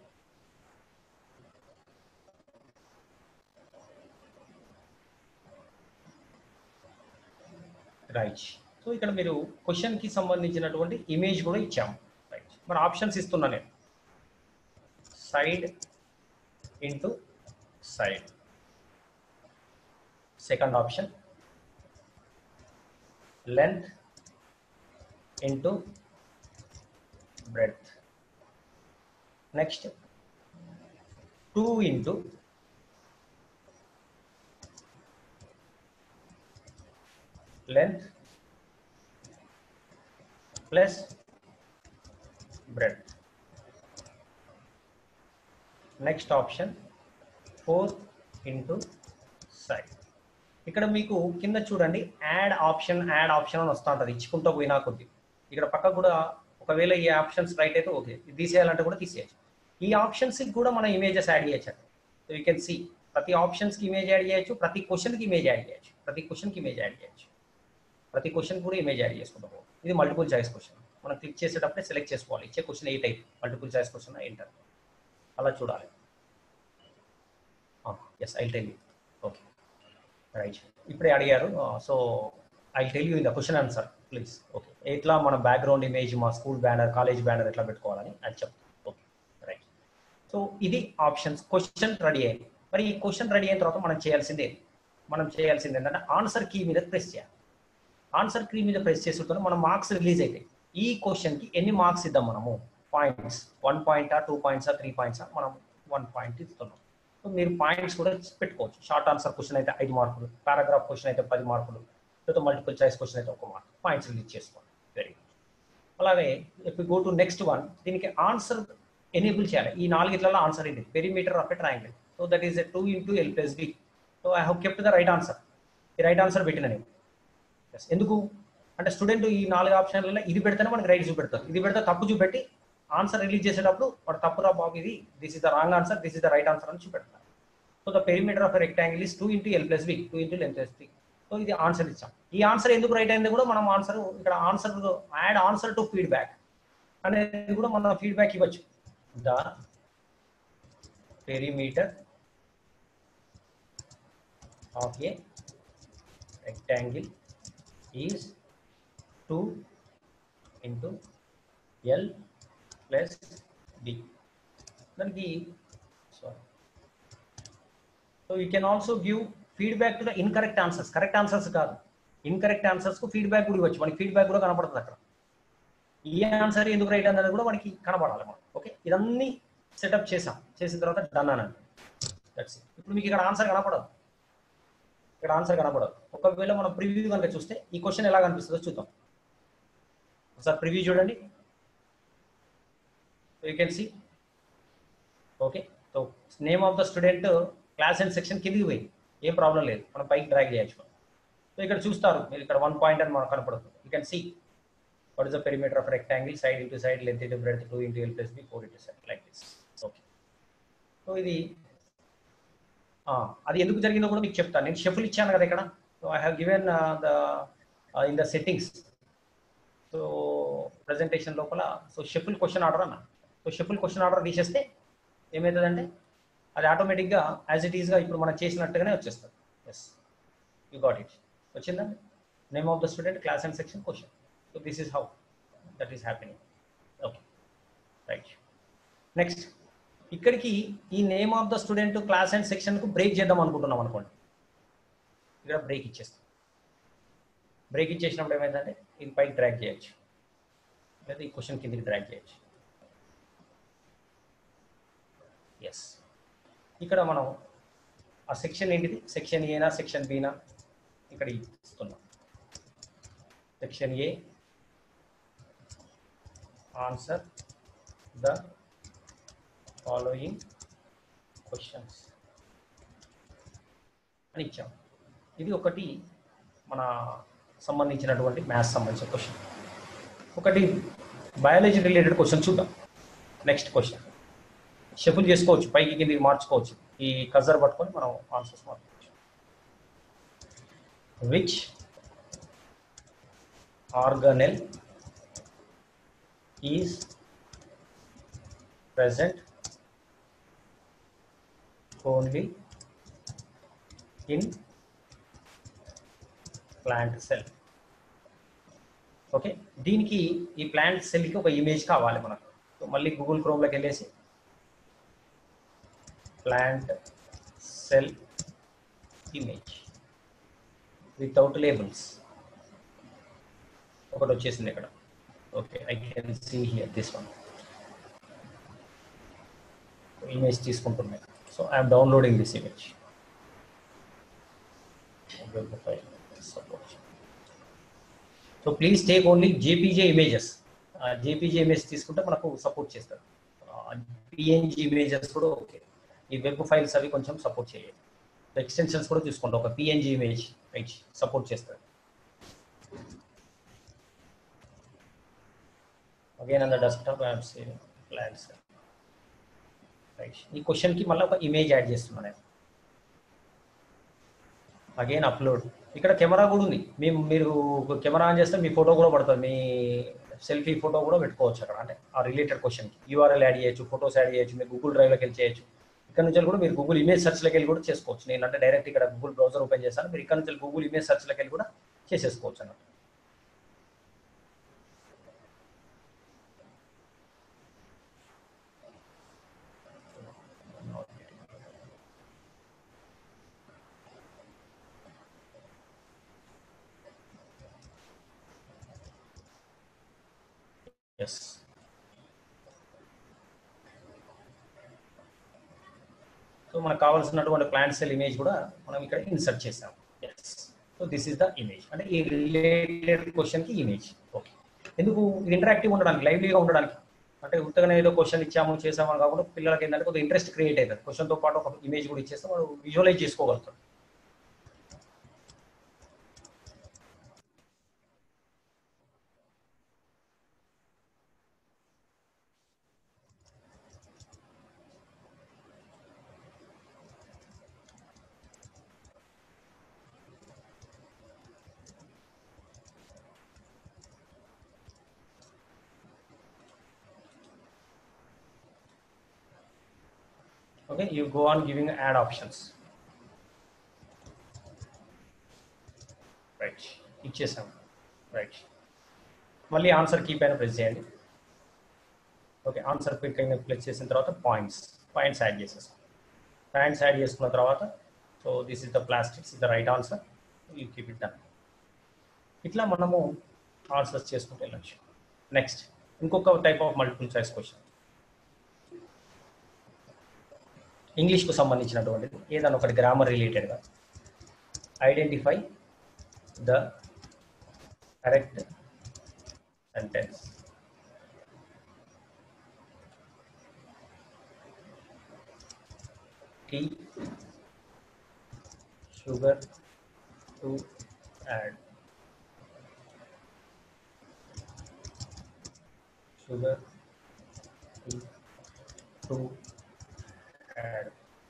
right so ఇక్కడ మీరు క్వశ్చన్ కి సంబంధించినటువంటి ఇమేజ్ కూడా ఇచ్చాము రైట్ మన ఆప్షన్స్ ఇస్తున్నా నేను side into side second option length into breadth. Next, 2 into length plus breadth. Next option, 4 into side. ఇక్కడ మీకు కింద చూడండి యాడ్ ఆప్షన్ యాడ్ ఆప్షన్ అని వస్తూ ఉంటుంది ఇచ్చుకుంటూ పోయినా కొద్ది ఇక్కడ పక్కకు కూడా ఒకవేళ ఈ ఆప్షన్స్ రైట్ అయితే ఓకే ఇది తీసేయాలంటే కూడా తీసేయచ్చు ఈ ఆప్షన్స్కి కూడా మనం ఇమేజెస్ యాడ్ చేయొచ్చు సో యూ కెన్ సీ ప్రతి ఆప్షన్స్కి ఇమేజ్ యాడ్ చేయొచ్చు ప్రతి క్వశ్చన్కి ఇమేజ్ యాడ్ చేయొచ్చు ప్రతి క్వశ్చన్కి ఇమేజ్ యాడ్ చేయొచ్చు ప్రతి క్వశ్చన్ కూడా ఇమేజ్ యాడ్ చేసుకుంటాం ఇది మల్టిపుల్ చాయిస్ క్వశ్చన్ మనం క్లిక్ చేసేటప్పుడే సెలెక్ట్ చేసుకోవాలి ఇచ్చే క్వశ్చన్ ఏ టైప్ మల్టిపుల్ చాయిస్ క్వశ్చన్ ఏంటర్ అలా చూడాలి yes I tell you okay right ఇప్పుడే అడిగారు so I tell you in the question answer please okay ఎట్లా మన బ్యాక్గ్రౌండ్ ఇమేజ్ మా స్కూల్ బ్యానర్ కాలేజ్ బ్యానర్ ఎట్లా పెట్టుకోవాలని అది చెప్తాను ఓకే రైట్ సో ఇది ఆప్షన్స్ క్వశ్చన్ రెడీ అయింది మరి ఈ క్వశ్చన్ రెడీ అయిన తర్వాత మనం చేయాల్సిందే మనం చేయాల్సింది ఏంటంటే ఆన్సర్ కీ మీద ప్రెస్ చేయాలి ఆన్సర్ కీ మీద ప్రెస్ చేసుకుంటే మన మార్క్స్ రిలీజ్ అవుతాయి ఈ క్వశ్చన్ కి ఎన్ని మార్క్స్ ఇద్దాం మనము పాయింట్స్ వన్ పాయింటా టూ పాయింట్సా త్రీ పాయింట్సా మనం వన్ పాయింట్ ఇస్తున్నాం సో మీరు పాయింట్స్ కూడా పెట్టుకోవచ్చు షార్ట్ ఆన్సర్ క్వశ్చన్ అయితే ఐదు మార్కులు పారాగ్రాఫ్ క్వశ్చన్ అయితే పది మార్కులు లేదా మల్టిపుల్ చాయిస్ క్వశ్చన్ అయితే ఒక మార్క్ పాయింట్స్ రిలీజ్ చేసుకోండి వెరీ గుడ్ అలాగే if go to next one దీనికి ఆన్సర్ ఎనేబుల్ చేయాలి ఈ నాలుగిట్లలో ఆన్సర్ ఇది perimeter of a triangle so that is a two into L plus B so I have kept the right answer ఈ right answer పెట్టిన నేను Yes. ఎందుకు అంటే స్టూడెంట్ ఈ నాలుగు ఆప్షన్లలో ఇది పెడితేనే మనకి రైట్ చూపెడతారు ఇది పెడితే తప్పు చూపెట్టి ఆన్సర్ రిలీజ్ చేసేటప్పుడు వాడు తప్పురా బాబు ఇది this is the wrong answer this is the right answer అని చూపెడతారు so the perimeter of rectangle is two into L plus B two into L plus B so ఇది ఆన్సర్ ఇచ్చాం ఈ ఆన్సర్ ఎందుకు రైట్ అయింది కూడా మనం ఆన్సర్ ఇక్కడ answer add answer to feedback అనేది కూడా మనం ఫీడ్బ్యాక్ ఇవ్వచ్చు the perimeter of a rectangle is 2 into L plus B. దానికి sorry so you can also give feedback to the incorrect answers correct answers కాదు ఇన్కరెక్ట్ ఆన్సర్స్ కు feedback కూడా ఇవ్వచ్చు మనకి ఫీడ్బ్యాక్ కూడా కనపడుతుంది అక్కడ ఈ ఆన్సర్ ఎందుకు రైట్ అనేది కూడా మనకి కనపడాలి మనం ఓకే ఇదన్నీ సెటప్ చేసాం చేసిన తర్వాత డన్ అనండి దట్స్ ఇప్పుడు మీకు ఇక్కడ ఆన్సర్ కనపడదు ఇక్కడ ఆన్సర్ కనపడదు ఒకవేళ మనం ప్రివ్యూ కనుక చూస్తే ఈ క్వశ్చన్ ఎలా కనిపిస్తుందో చూద్దాం ఒకసారి ప్రివ్యూ చూడండి you can see okay so name of the student class and section కిందికి పోయి ఏం ప్రాబ్లం లేదు మనం పైకి డ్రాగ్ చేయొచ్చు సో ఇక్కడ చూస్తారు మీరు ఇక్కడ వన్ పాయింట్ అని మనకు కనపడుతుంది you can see what is the perimeter of rectangle side into side length into breadth two into L plus B four into side like this okay so ఇది ఆ, అది ఎందుకు జరిగిందో కూడా మీకు చెప్తాను నేను షెఫుల్ ఇచ్చాను కదా ఇక్కడ so I have given the in the settings so presentation లోపల సో షెఫుల్ క్వశ్చన్ ఆర్డర్ అన్న సో షెఫుల్ క్వశ్చన్ ఆర్డర్ తీసేస్తే ఏమవుతుందంటే అది ఆటోమేటిక్గా యాజ్ ఇట్ ఈస్గా ఇప్పుడు మనం చేసినట్టుగానే వచ్చేస్తుంది ఎస్ యూ గాట్ ఇట్ వచ్చిందా name of the student class and section question so this is how that is happening okay right next ఇక్కడికి ఈ name of the student class and section కు break చేద్దాం అనుకుంటున్నాం అనుకోండి ఇక్కడ బ్రేక్ ఇచ్చేస్తాం break ఇచ్చేసినప్పుడు ఏమైందంటే ఇది పైకి డ్రాగ్ చేయొచ్చు లేదా ఈ క్వశ్చన్ కిందికి డ్రాగ్ చేయొచ్చు ఎస్ ఇక్కడ మనం ఆ సెక్షన్ ఏంటిది సెక్షన్ ఏనా సెక్షన్ బీనా ఇక్కడ ఇస్తున్నాం section A answer the following questions అని ఇచ్చాం ఇది ఒకటి మన సంబంధించినటువంటి మ్యాథ్స్ సంబంధించిన క్వశ్చన్ ఒకటి బయాలజీ రిలేటెడ్ క్వశ్చన్ చూద్దాం నెక్స్ట్ క్వశ్చన్ షఫుల్ చేసుకోవచ్చు పైకి కిందికి మార్చుకోవచ్చు ఈ కజర్ పట్టుకొని మనం ఆన్సర్స్ మార్చుకోవచ్చు which organelle is present only in plant cell okay దీనికి ఈ ప్లాంట్ సెల్కి ఒక ఇమేజ్ కావాలి మనకు సో మళ్ళీ గూగుల్ క్రోమ్లోకి వెళ్ళేసి plant cell image without labels ఒకటి వచ్చేసింది ఇక్కడ okay I can see here this one image తీసుకుంటున్నాయి so I'm downloading this image so please take only JPG images JPG image తీసుకుంటే మనకు సపోర్ట్ చేస్తారు పిఎన్జి ఇమేజెస్ కూడా ఓకే ఈ వెబ్ ఫైల్స్ అవి కొంచెం సపోర్ట్ చేయాలి ఎక్స్టెన్షన్స్ కూడా తీసుకుంటాం ఒక పిఎన్జి ఇమేజ్ రైట్ సపోర్ట్ చేస్తారు again on the desktop I'm saving plants right ఈ క్వశ్చన్కి మళ్ళీ ఒక ఇమేజ్ యాడ్ చేస్తున్నాను నేను అగైన్ అప్లోడ్ ఇక్కడ కెమెరా కూడా ఉంది మేము మీరు కెమెరా ఆన్ చేస్తే మీ ఫోటో కూడా పడుతుంది మీ సెల్ఫీ ఫోటో కూడా పెట్టుకోవచ్చు అక్కడ అంటే ఆ రిలేటెడ్ క్వశ్చన్కి యూఆర్ఎల్ యాడ్ చేయొచ్చు ఫొటోస్ యాడ్ చేయొచ్చు మీరు గూగుల్ డ్రైవ్లోకి వెళ్ళి చేయొచ్చు ఇక్కడ నుంచి కూడా మీరు గూగుల్ ఇమేజ్ సెర్చ్లోకి వెళ్ళి కూడా చేసుకోవచ్చు నేను అంటే డైరెక్ట్ ఇక్కడ గూగుల్ బ్రౌజర్ ఓపెన్ చేశాను మీరు ఇక్కడ నుంచి గూగుల్ ఇమేజ్ సెర్చ్లోకి వెళ్ళి కూడా చేసేసుకోవచ్చు అన్నట్టు ఎస్ సో మనకు కావాల్సినటువంటి ప్లాంట్ సెల్ ఇమేజ్ కూడా మనం ఇక్కడ ఇన్సర్ట్ చేసాం yes so this is the image అంటే ఈ రిలేటెడ్ క్వశ్చన్కి ఇమేజ్ ఓకే ఎందుకు ఇది ఇంటరాక్టివ్ ఉండడానికి లైవ్లీగా ఉండడానికి అంటే ఉత్తగానే ఏదో క్వశ్చన్ ఇచ్చాము చేసాము అని కాకుండా పిల్లలకి ఏంటంటే కొద్దిగా ఇంట్రెస్ట్ క్రియేట్ అవుతుంది క్వశ్చన్తో పాటు ఒక ఇమేజ్ కూడా ఇచ్చేస్తే వాళ్ళు విజువలైజ్ చేసుకోగలుగుతారు okay you go on giving add options right ఇచ్చేసాం రైట్ మళ్ళీ ఆన్సర్ కీ పైన ప్రెస్ చేయండి ఓకే ఆన్సర్ క్లిక్ అయిన ప్రెస్ చేసిన తర్వాత పాయింట్స్ పాయింట్స్ యాడ్ చేసేసాం పాయింట్స్ యాడ్ చేసుకున్న తర్వాత so this is the plastics is the right answer you keep it done ఇట్లా మనము ఆన్సర్స్ చేసుకుంటూ వెళ్ళచ్చు నెక్స్ట్ ఇంకొక type of multiple choice question ఇంగ్లీష్కు సంబంధించినటువంటిది ఏదైనా ఒకటి గ్రామర్ రిలేటెడ్గా identify the correct sentence tea sugar to add sugar to add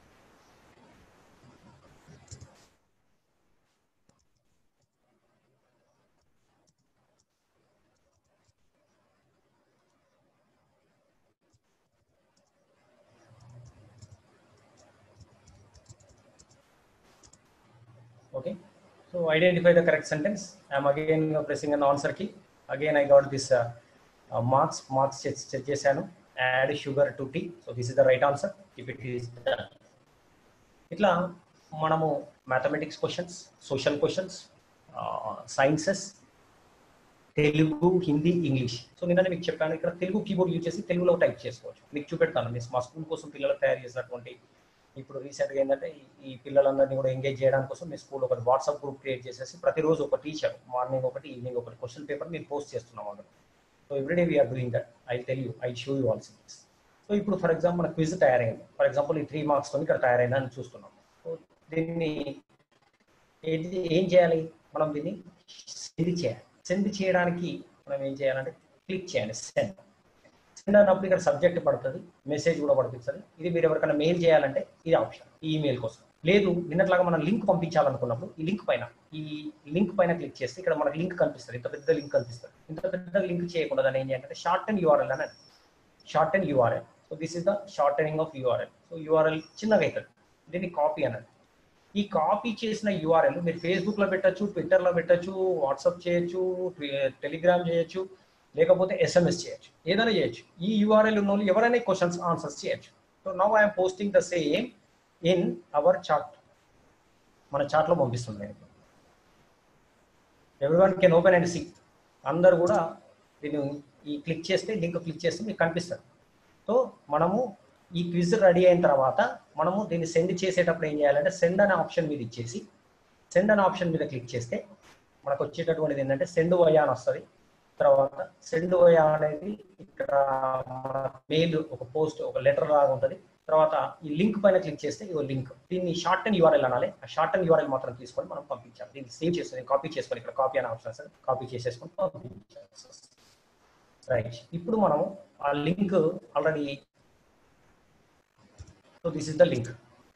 okay so identify the correct sentence i'm again pressing an answer key again i got this uh, uh, marks marks check check చేశాను add sugar to tea so this is the right answer if it is done ఇట్లా మనము mathematics questions social questions sciences Telugu Hindi English so నిన్న మీకు చెప్పాను ఇక్కడ Telugu keyboard use చేసి తెలుగులో type చేసుకోవచ్చు మీకు చూపెడతాను నేను మా స్కూల్ కోసం పిల్లలకు తయారు చేసినటువంటి ఇప్పుడు రీసెంట్గా ఏంటంటే ఈ- ఈ పిల్లలందరినీ కూడా ఎంగేజ్ చేయడానికి కోసం మీ స్కూల్ ఒక వాట్సాప్ గ్రూప్ క్రియేట్ చేసేసి ప్రతిరోజు ఒక టీచర్ మార్నింగ్ ఒకటి ఈవినింగ్ ఒకటి క్వశ్చన్ పేపర్ మీరు పోస్ట్ చేస్తున్నాం అందులో so everyday we're doing that I tell you I show you also so ఇప్పుడు ఫర్ ఎగ్జాంపుల్ మన క్విజ్ తయారైంది ఫర్ ఎగ్జాంపుల్ ఈ త్రీ మార్క్స్ తో ఇక్కడ తయారైందని చూస్తున్నాం సో దీన్ని ఏది ఏం చేయాలి మనం దీన్ని సెండ్ చేయాలి సెండ్ చేయడానికి మనం ఏం చేయాలంటే క్లిక్ చేయాలి సెండ్ సెండ్ అన్నప్పుడు ఇక్కడ సబ్జెక్ట్ పడుతుంది మెసేజ్ కూడా పడుతుంది ఇది మీరు ఎవరికైనా మెయిల్ చేయాలంటే ఇది ఆప్షన్ ఈ ఈమెయిల్ కోసం లేదు నిన్నట్లాగా మనం లింక్ పంపించాలనుకున్నప్పుడు ఈ లింక్ పైన ఈ లింక్ పైన క్లిక్ చేస్తే ఇక్కడ మనకు లింక్ కనిపిస్తుంది ఇంత పెద్ద లింక్ కనిపిస్తుంది ఇంత పెద్ద లింక్ చేయకుండా దాన్ని ఏం చేయాలంటే షార్ట్ అండ్ యూఆర్ఎల్ అని short and URL so this is the shortening of URL so URL చిన్నగా అవుతుంది దీన్ని కాపీ అన్నది ఈ కాపీ చేసిన యూఆర్ఎల్ మీరు ఫేస్బుక్ లో పెట్టచ్చు ట్విట్టర్ లో పెట్టచ్చు వాట్సాప్ చేయొచ్చు టెలిగ్రామ్ చేయొచ్చు లేకపోతే ఎస్ఎంఎస్ చేయొచ్చు ఏదైనా చేయొచ్చు ఈ యూఆర్ఎల్ ఉన్న వాళ్ళు ఎవరైనా క్వశ్చన్స్ ఆన్సర్స్ చేయొచ్చు so now I'm posting the same in our chart మన చార్ట్ లో పంపిస్తుంది నేను every one can open and see అందరు కూడా దీన్ని ఈ క్లిక్ చేస్తే లింక్ క్లిక్ చేస్తే మీకు కనిపిస్తుంది సో మనము ఈ క్విజ్ రెడీ అయిన తర్వాత మనము దీన్ని సెండ్ చేసేటప్పుడు ఏం చేయాలంటే సెండ్ అనే ఆప్షన్ మీద ఇచ్చేసి సెండ్ అనే ఆప్షన్ మీద క్లిక్ చేస్తే మనకు వచ్చేటటువంటిది ఏంటంటే సెండ్ వయా అని వస్తుంది తర్వాత సెండ్ వయా అనేది ఇక్కడ మన మెయిల్ ఒక పోస్ట్ ఒక లెటర్ లాగా ఉంటుంది తర్వాత ఈ లింక్ పైన క్లిక్ చేస్తే ఇదో లింక్ దీన్ని షార్ట్ అండ్ యూఆర్ఎల్ అనాలి ఆ షార్ట్ అండ్ యూఆర్ఎల్ మాత్రం తీసుకొని మనం పంపించాలి దీన్ని సేవ్ చేసుకొని కాపీ చేసుకొని ఇక్కడ కాపీ అనే ఆప్షన్ వస్తుంది కాపీ చేసేసుకొని పంపించాలి రైట్ ఇప్పుడు మనం ఆ link already so this is the link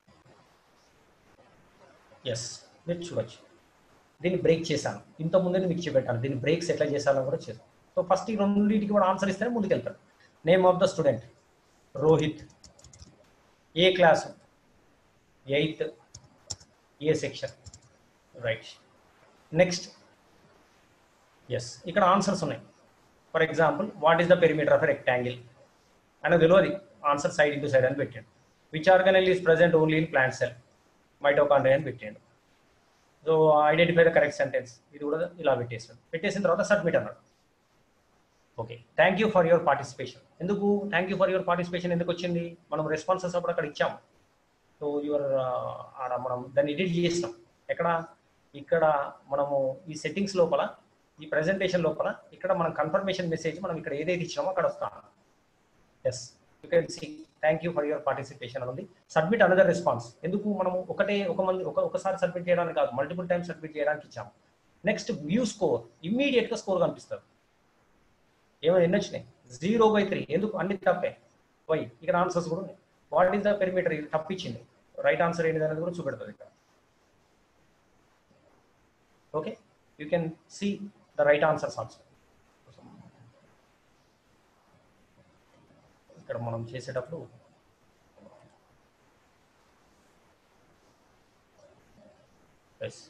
yes మీరు చూడొచ్చు దీన్ని బ్రేక్ చేశాను ఇంత ముందే మీకు చూపెట్టాను దీన్ని బ్రేక్స్ ఎట్లా చేశానో కూడా చేశాను సో ఫస్ట్ ఈ రెండింటికి కూడా ఆన్సర్ ఇస్తేనే ముందుకెళ్తాడు name of the student Rohit A class eighth A section right next yes ఇక్కడ ఆన్సర్స్ ఉన్నాయి for example what is the perimeter of rectangle అనేది తెలియదు ఆన్సర్ సైడ్ ఇంటూ సైడ్ అని పెట్టాడు which organelle is present only in plant cell mitochondria అని పెట్టాడు so identify the correct sentence ఇది కూడా ఇలా పెట్టేసాడు పెట్టేసిన తర్వాత సబ్మిట్ అన్నాడు okay thank you for your participation ఎందుకు thank you for your participation ఎందుకు వచ్చింది మనం రెస్పాన్సెస్ అప్పుడు అక్కడ ఇచ్చాం సో యువర్ ఆడ మనం దాన్ని ఎడిట్ చేసినాం ఎక్కడ ఇక్కడ మనము ఈ సెట్టింగ్స్ లోపల ఈ ప్రెజెంటేషన్ లోపల ఇక్కడ మనం కన్ఫర్మేషన్ మెసేజ్ మనం ఇక్కడ ఏదైతే ఇచ్చినామో అక్కడ వస్తాం yes you can see thank you for your participation అని ఉంది సబ్మిట్ అనదర్ రెస్పాన్స్ ఎందుకు మనము ఒకటే ఒక మంది ఒక ఒకసారి సబ్మిట్ చేయడానికి కాదు మల్టిపుల్ టైమ్స్ సబ్మిట్ చేయడానికి ఇచ్చాము నెక్స్ట్ వ్యూ స్కోర్ ఇమ్మీడియట్ గా స్కోర్ కనిపిస్తుంది ఏమైనా ఎన్ని వచ్చినాయి జీరో బై త్రీ ఎందుకు అన్ని తప్పే వై ఇక్కడ ఆన్సర్స్ కూడా ఉన్నాయి వాట్ ఈస్ ద పెరిమీటర్ ఇది తప్పించింది రైట్ ఆన్సర్ ఏంటి అనేది కూడా చూపెడుతుంది ఇక్కడ okay you can see the right answers also ఇక్కడ మనం చేసేటప్పుడు yes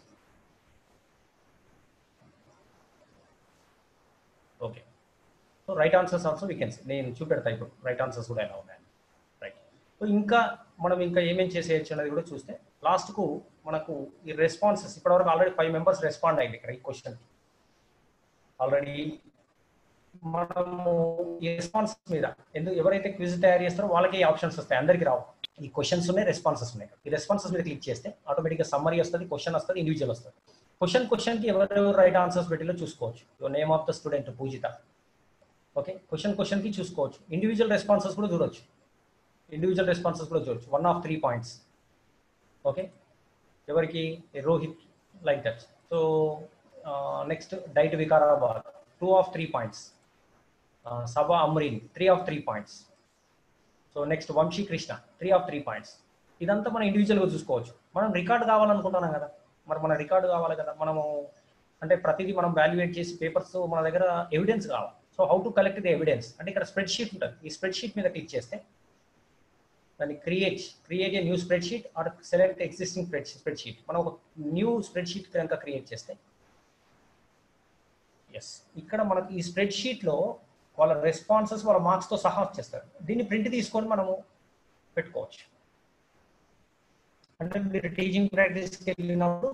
okay so right answers also we can నేను చూపెడతా ఇప్పుడు రైట్ ఆన్సర్స్ కూడా ఎలా ఉన్నాయి రైట్ సో ఇంకా మనం ఇంకా ఏమేం చేసేయచ్చు అనేది కూడా చూస్తే లాస్ట్కు మనకు ఈ రెస్పాన్సెస్ ఇప్పటివరకు ఆల్రెడీ ఫైవ్ మెంబర్స్ రెస్పాండ్ అయింది ఇక్కడ ఈ క్వశ్చన్కి ఆల్రెడీ మనము ఈ రెస్పాన్స్ మీద ఎందుకు ఎవరైతే క్విజ్ తయారు చేస్తారో వాళ్ళకి ఆప్షన్స్ వస్తాయి అందరికి రావు ఈ క్వశ్చన్స్ ఉన్నాయి రెస్పాన్సెస్ ఉన్నాయి ఈ రెస్పాన్సెస్ మీద క్లిక్ చేస్తే ఆటోమేటిక్గా సమ్మరీ వస్తుంది క్వశ్చన్ వస్తుంది ఇండివిజువల్ వస్తుంది క్వశ్చన్ క్వశ్చన్ కి ఎవరెవరు రైట్ ఆన్సర్స్ పెట్టిలో చూసుకోవచ్చు name of the student Pujitha okay question question కి చూసుకోవచ్చు ఇండివిజువల్ రెస్పాన్సెస్ కూడా చూడొచ్చు ఇండివిజువల్ రెస్పాన్సెస్ కూడా చూడొచ్చు one of three points okay ఎవరికి Rohit like that so next DIET Vikarabad two of three points Saba Amreen three of three points so next Vamsi Krishna three of three points ఇదంతా మనం ఇండివిజువల్గా చూసుకోవచ్చు మనం రికార్డ్ కావాలనుకుంటున్నాం కదా మరి మన రికార్డు కావాలి కదా మనము అంటే ప్రతిదీ మనం వాల్యుయేట్ చేసి పేపర్స్ మన దగ్గర ఎవిడెన్స్ కావాలి so how to collect the evidence అంటే ఇక్కడ స్ప్రెడ్ షీట్ ఉంటుంది ఈ స్ప్రెడ్ షీట్ మీద క్లిక్ చేస్తే దాన్ని create create a new spreadsheet or select existing spread spreadsheet మనం ఒక న్యూ స్ప్రెడ్ షీట్ కనుక క్రియేట్ చేస్తే ఎస్ ఇక్కడ మనకి ఈ స్ప్రెడ్ షీట్లో వాళ్ళ రెస్పాన్సెస్ వాళ్ళ మార్క్స్తో సహా వచ్చేస్తారు దీన్ని ప్రింట్ తీసుకొని మనము పెట్టుకోవచ్చు అంటే మీరు టీచింగ్ ప్రాక్టీస్కి వెళ్ళినప్పుడు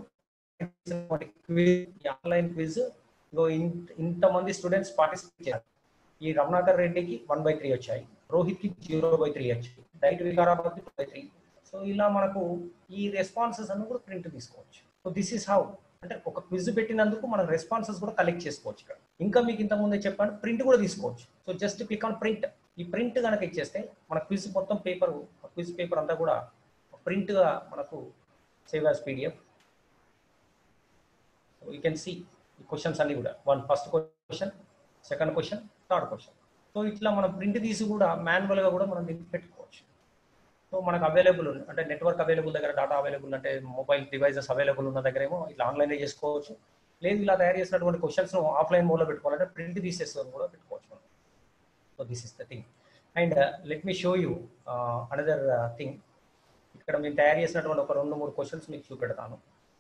ఆన్లైన్ క్విజ్ ఇంతమంది స్టూడెంట్స్ పార్టిసిపేట్ చేశారు ఈ రమణాకర్ రెడ్డికి వన్ బై త్రీ వచ్చాయి రోహిత్ కి జీరో బై త్రీ వచ్చాయి డైట్ వికారాబాద్ కి బై త్రీ సో ఇలా మనకు ఈ రెస్పాన్సెస్ అన్ని కూడా ప్రింట్ తీసుకోవచ్చు సో దిస్ ఇస్ హౌ అంటే ఒక క్విజ్ పెట్టినందుకు మనం రెస్పాన్సెస్ కూడా కలెక్ట్ చేసుకోవచ్చు ఇక్కడ ఇంకా మీకు ఇంత ముందే చెప్పాను ప్రింట్ కూడా తీసుకోవచ్చు so just click on print ఈ ప్రింట్ కనుక ఇచ్చేస్తే మన క్విజ్ మొత్తం పేపర్ క్విజ్ పేపర్ అంతా కూడా ప్రింట్ గా మనకు save as PDF you can see ఈ క్వశ్చన్స్ అన్ని కూడా one first question second question third question so ఇట్లా మనం ప్రింట్ తీసి కూడా మాన్యువల్ గా కూడా మనం దీన్ని పెట్టుకోవచ్చు సో మనకు అవైలబుల్ అంటే నెట్వర్క్ అవైలబుల్ దగ్గర డేటా అవైలబుల్ అంటే మొబైల్ డివైజెస్ అవైలబుల్ ఉన్న దగ్గర ఏమో ఇట్లా ఆన్లైన్ చేసుకోవచ్చు లేదు ఇలా తయారు చేసినటువంటి క్వశ్చన్స్ ఆఫ్లైన్ మోడ్లో పెట్టుకోవాలంటే ప్రింట్ తీసేసుకొని కూడా పెట్టుకోవచ్చు మనం so this is the thing and let me show you another thing ఇక్కడ మేము తయారు చేసినటువంటి ఒక రెండు మూడు క్వశ్చన్స్ మీకు చూపెడతాను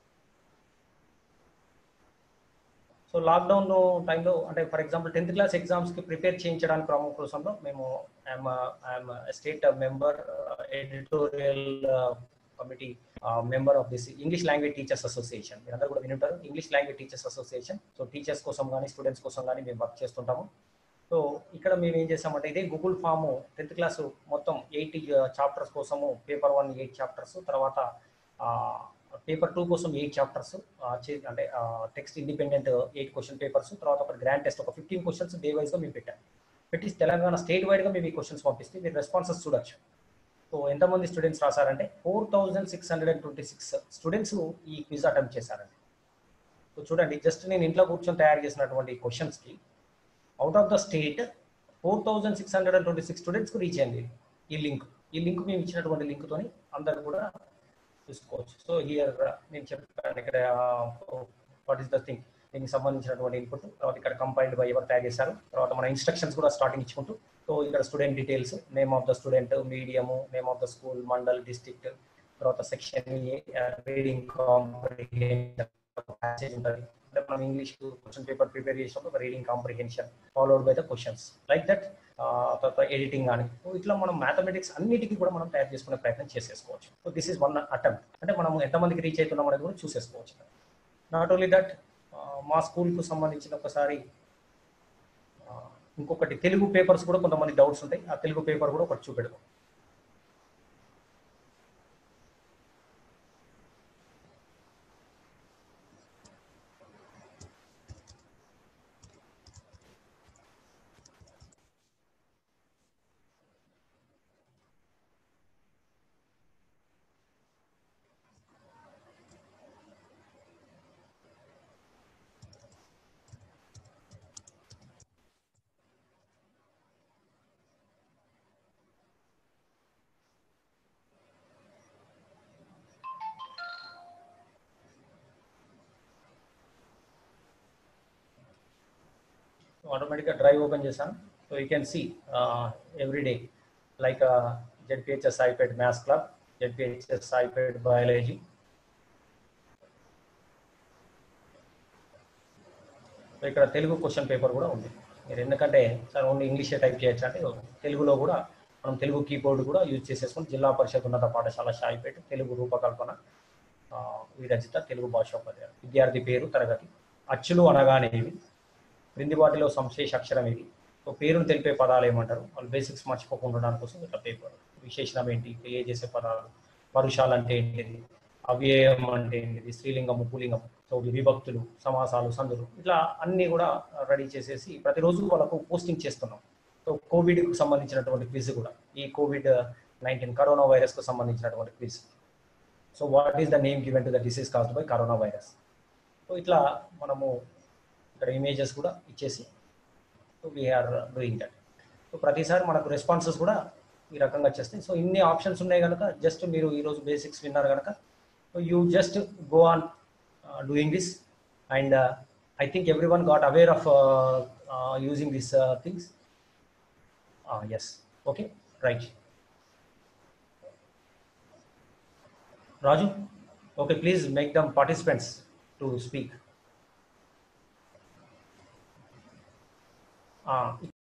సో లాక్డౌన్ టైంలో అంటే ఫర్ ఎగ్జాంపుల్ టెన్త్ క్లాస్ ఎగ్జామ్స్కి ప్రిపేర్ చేయించడానికి ప్రముఖ కోసంలో మేము I'm I'm state member editorial committee member of this English language teachers association మీరందరూ కూడా వినుంటారు English language teachers association so teachers కోసం కానీ స్టూడెంట్స్ కోసం కానీ మేము వర్క్ చేస్తుంటాము సో ఇక్కడ మేము ఏం చేసామంటే ఇదే గూగుల్ ఫామ్ టెన్త్ క్లాస్ మొత్తం ఎయిట్ చాప్టర్స్ కోసము పేపర్ వన్ ఎయిట్ చాప్టర్స్ తర్వాత పేపర్ టూ కోసం ఎయిట్ చాప్టర్స్ అంటే text independent eight question papers తర్వాత ఒక గ్రాండ్ టెస్ట్ ఒక ఫిఫ్టీన్ క్వశ్చన్స్ డే వైజ్గా మేము పెట్టాం పెట్టి తెలంగాణ స్టేట్ వైడ్గా మేము ఈ క్వశ్చన్స్ పంపిస్తే మీరు రెస్పాన్సెస్ చూడొచ్చు సో ఎంతమంది స్టూడెంట్స్ రాశారంటే four thousand six hundred and twenty six students ఈ క్విజ్ అటెంప్ట్ చేశారండి సో చూడండి జస్ట్ నేను ఇంట్లో కూర్చొని తయారు చేసినటువంటి క్వశ్చన్స్కి out of the state four thousand six hundred and twenty six స్టూడెంట్స్కి రీచ్ అయింది ఈ లింక్ ఈ లింక్ మేము ఇచ్చినటువంటి లింక్తోని అందరు కూడా చూసుకోవచ్చు సో హియర్ నేను చెప్పాను ఇక్కడ వాట్ ఈస్ ద థింగ్ దీనికి సంబంధించినటువంటి ఇన్పుట్ తర్వాత ఇక్కడ కంపైల్డ్ బై ఎవరు తయారు చేశారు తర్వాత మన ఇన్స్ట్రక్షన్స్ కూడా స్టార్టింగ్ ఇచ్చుకుంటూ సో ఇక్కడ student details name of the student medium name of the school mandal district తర్వాత సెక్షన్ రీడింగ్ కాంప్రిహెన్షన్ ఉంటుంది అంటే మనం ఇంగ్లీష్ క్వశ్చన్ పేపర్ ప్రిపేర్ చేసినప్పుడు ఒక reading comprehension followed by the questions like that తర్వాత ఎడిటింగ్ కానీ ఇట్లా మనం మ్యాథమెటిక్స్ అన్నిటికీ కూడా మనం తయారు చేసుకునే ప్రయత్నం చేసేసుకోవచ్చు so this is one attempt అంటే మనం ఎంతమందికి రీచ్ అవుతున్నాం అనేది కూడా చూసేసుకోవచ్చు నాట్ ఓన్లీ దట్ మా స్కూల్కు సంబంధించిన ఒకసారి ఇంకొకటి తెలుగు పేపర్స్ కూడా కొంతమంది డౌట్స్ ఉంటాయి ఆ తెలుగు పేపర్ కూడా ఒకటి చూపెడదాం ఆటోమేటిక్గా డ్రైవ్ ఓపెన్ చేశాను so you can see every day like ZPHS ఐపెడ్ మ్యాథ్స్ క్లబ్ జెడ్పిహెచ్ఎస్ ఐపెడ్ బయాలజీ సో ఇక్కడ తెలుగు క్వశ్చన్ పేపర్ కూడా ఉంది మీరు ఎందుకంటే సార్ ఓన్లీ ఇంగ్లీషే టైప్ చేయొచ్చు అంటే తెలుగులో కూడా మనం తెలుగు కీబోర్డ్ కూడా యూజ్ చేసేసుకుని జిల్లా పరిషత్ ఉన్నత పాఠశాల షాయిపేట తెలుగు రూపకల్పన ఆ, విరచిత తెలుగు భాషోపాధ్యాయులు విద్యార్థి పేరు తరగతి అచ్చులు అనగానేవి క్రింది వాటిలో సంశేష అక్షరం ఇది సో పేరును తెలిపే పదాలు ఏమంటారు వాళ్ళు బేసిక్స్ మర్చిపోకుండా ఉండడానికి కోసం ఇట్లా పేపర్ విశేషణం ఏంటి ఏ చేసే పదాలు పరుషాలు అంటే ఏంటిది అవ్యయం అంటే ఏంటిది స్త్రీలింగము పులింగం సో విభక్తులు సమాసాలు సందులు ఇట్లా అన్ని కూడా రెడీ చేసేసి ప్రతిరోజు వాళ్ళకు పోస్టింగ్ చేస్తున్నాం సో కోవిడ్కు సంబంధించినటువంటి క్విజ్ కూడా ఈ కోవిడ్ నైన్టీన్ కరోనా వైరస్కు సంబంధించినటువంటి quiz so what is the name given to the disease caused by corona virus so ఇట్లా మనము ఇక్కడ ఇమేజెస్ కూడా ఇచ్చేసి so we're doing that so ప్రతిసారి మనకు రెస్పాన్సెస్ కూడా ఈ రకంగా చేస్తాయి సో ఇన్ని ఆప్షన్స్ ఉన్నాయి కనుక జస్ట్ మీరు ఈరోజు బేసిక్స్ విన్నారు కనుక so you just go on doing this and I think every one got aware of using this things yes okay right Raju okay please make them participants to speak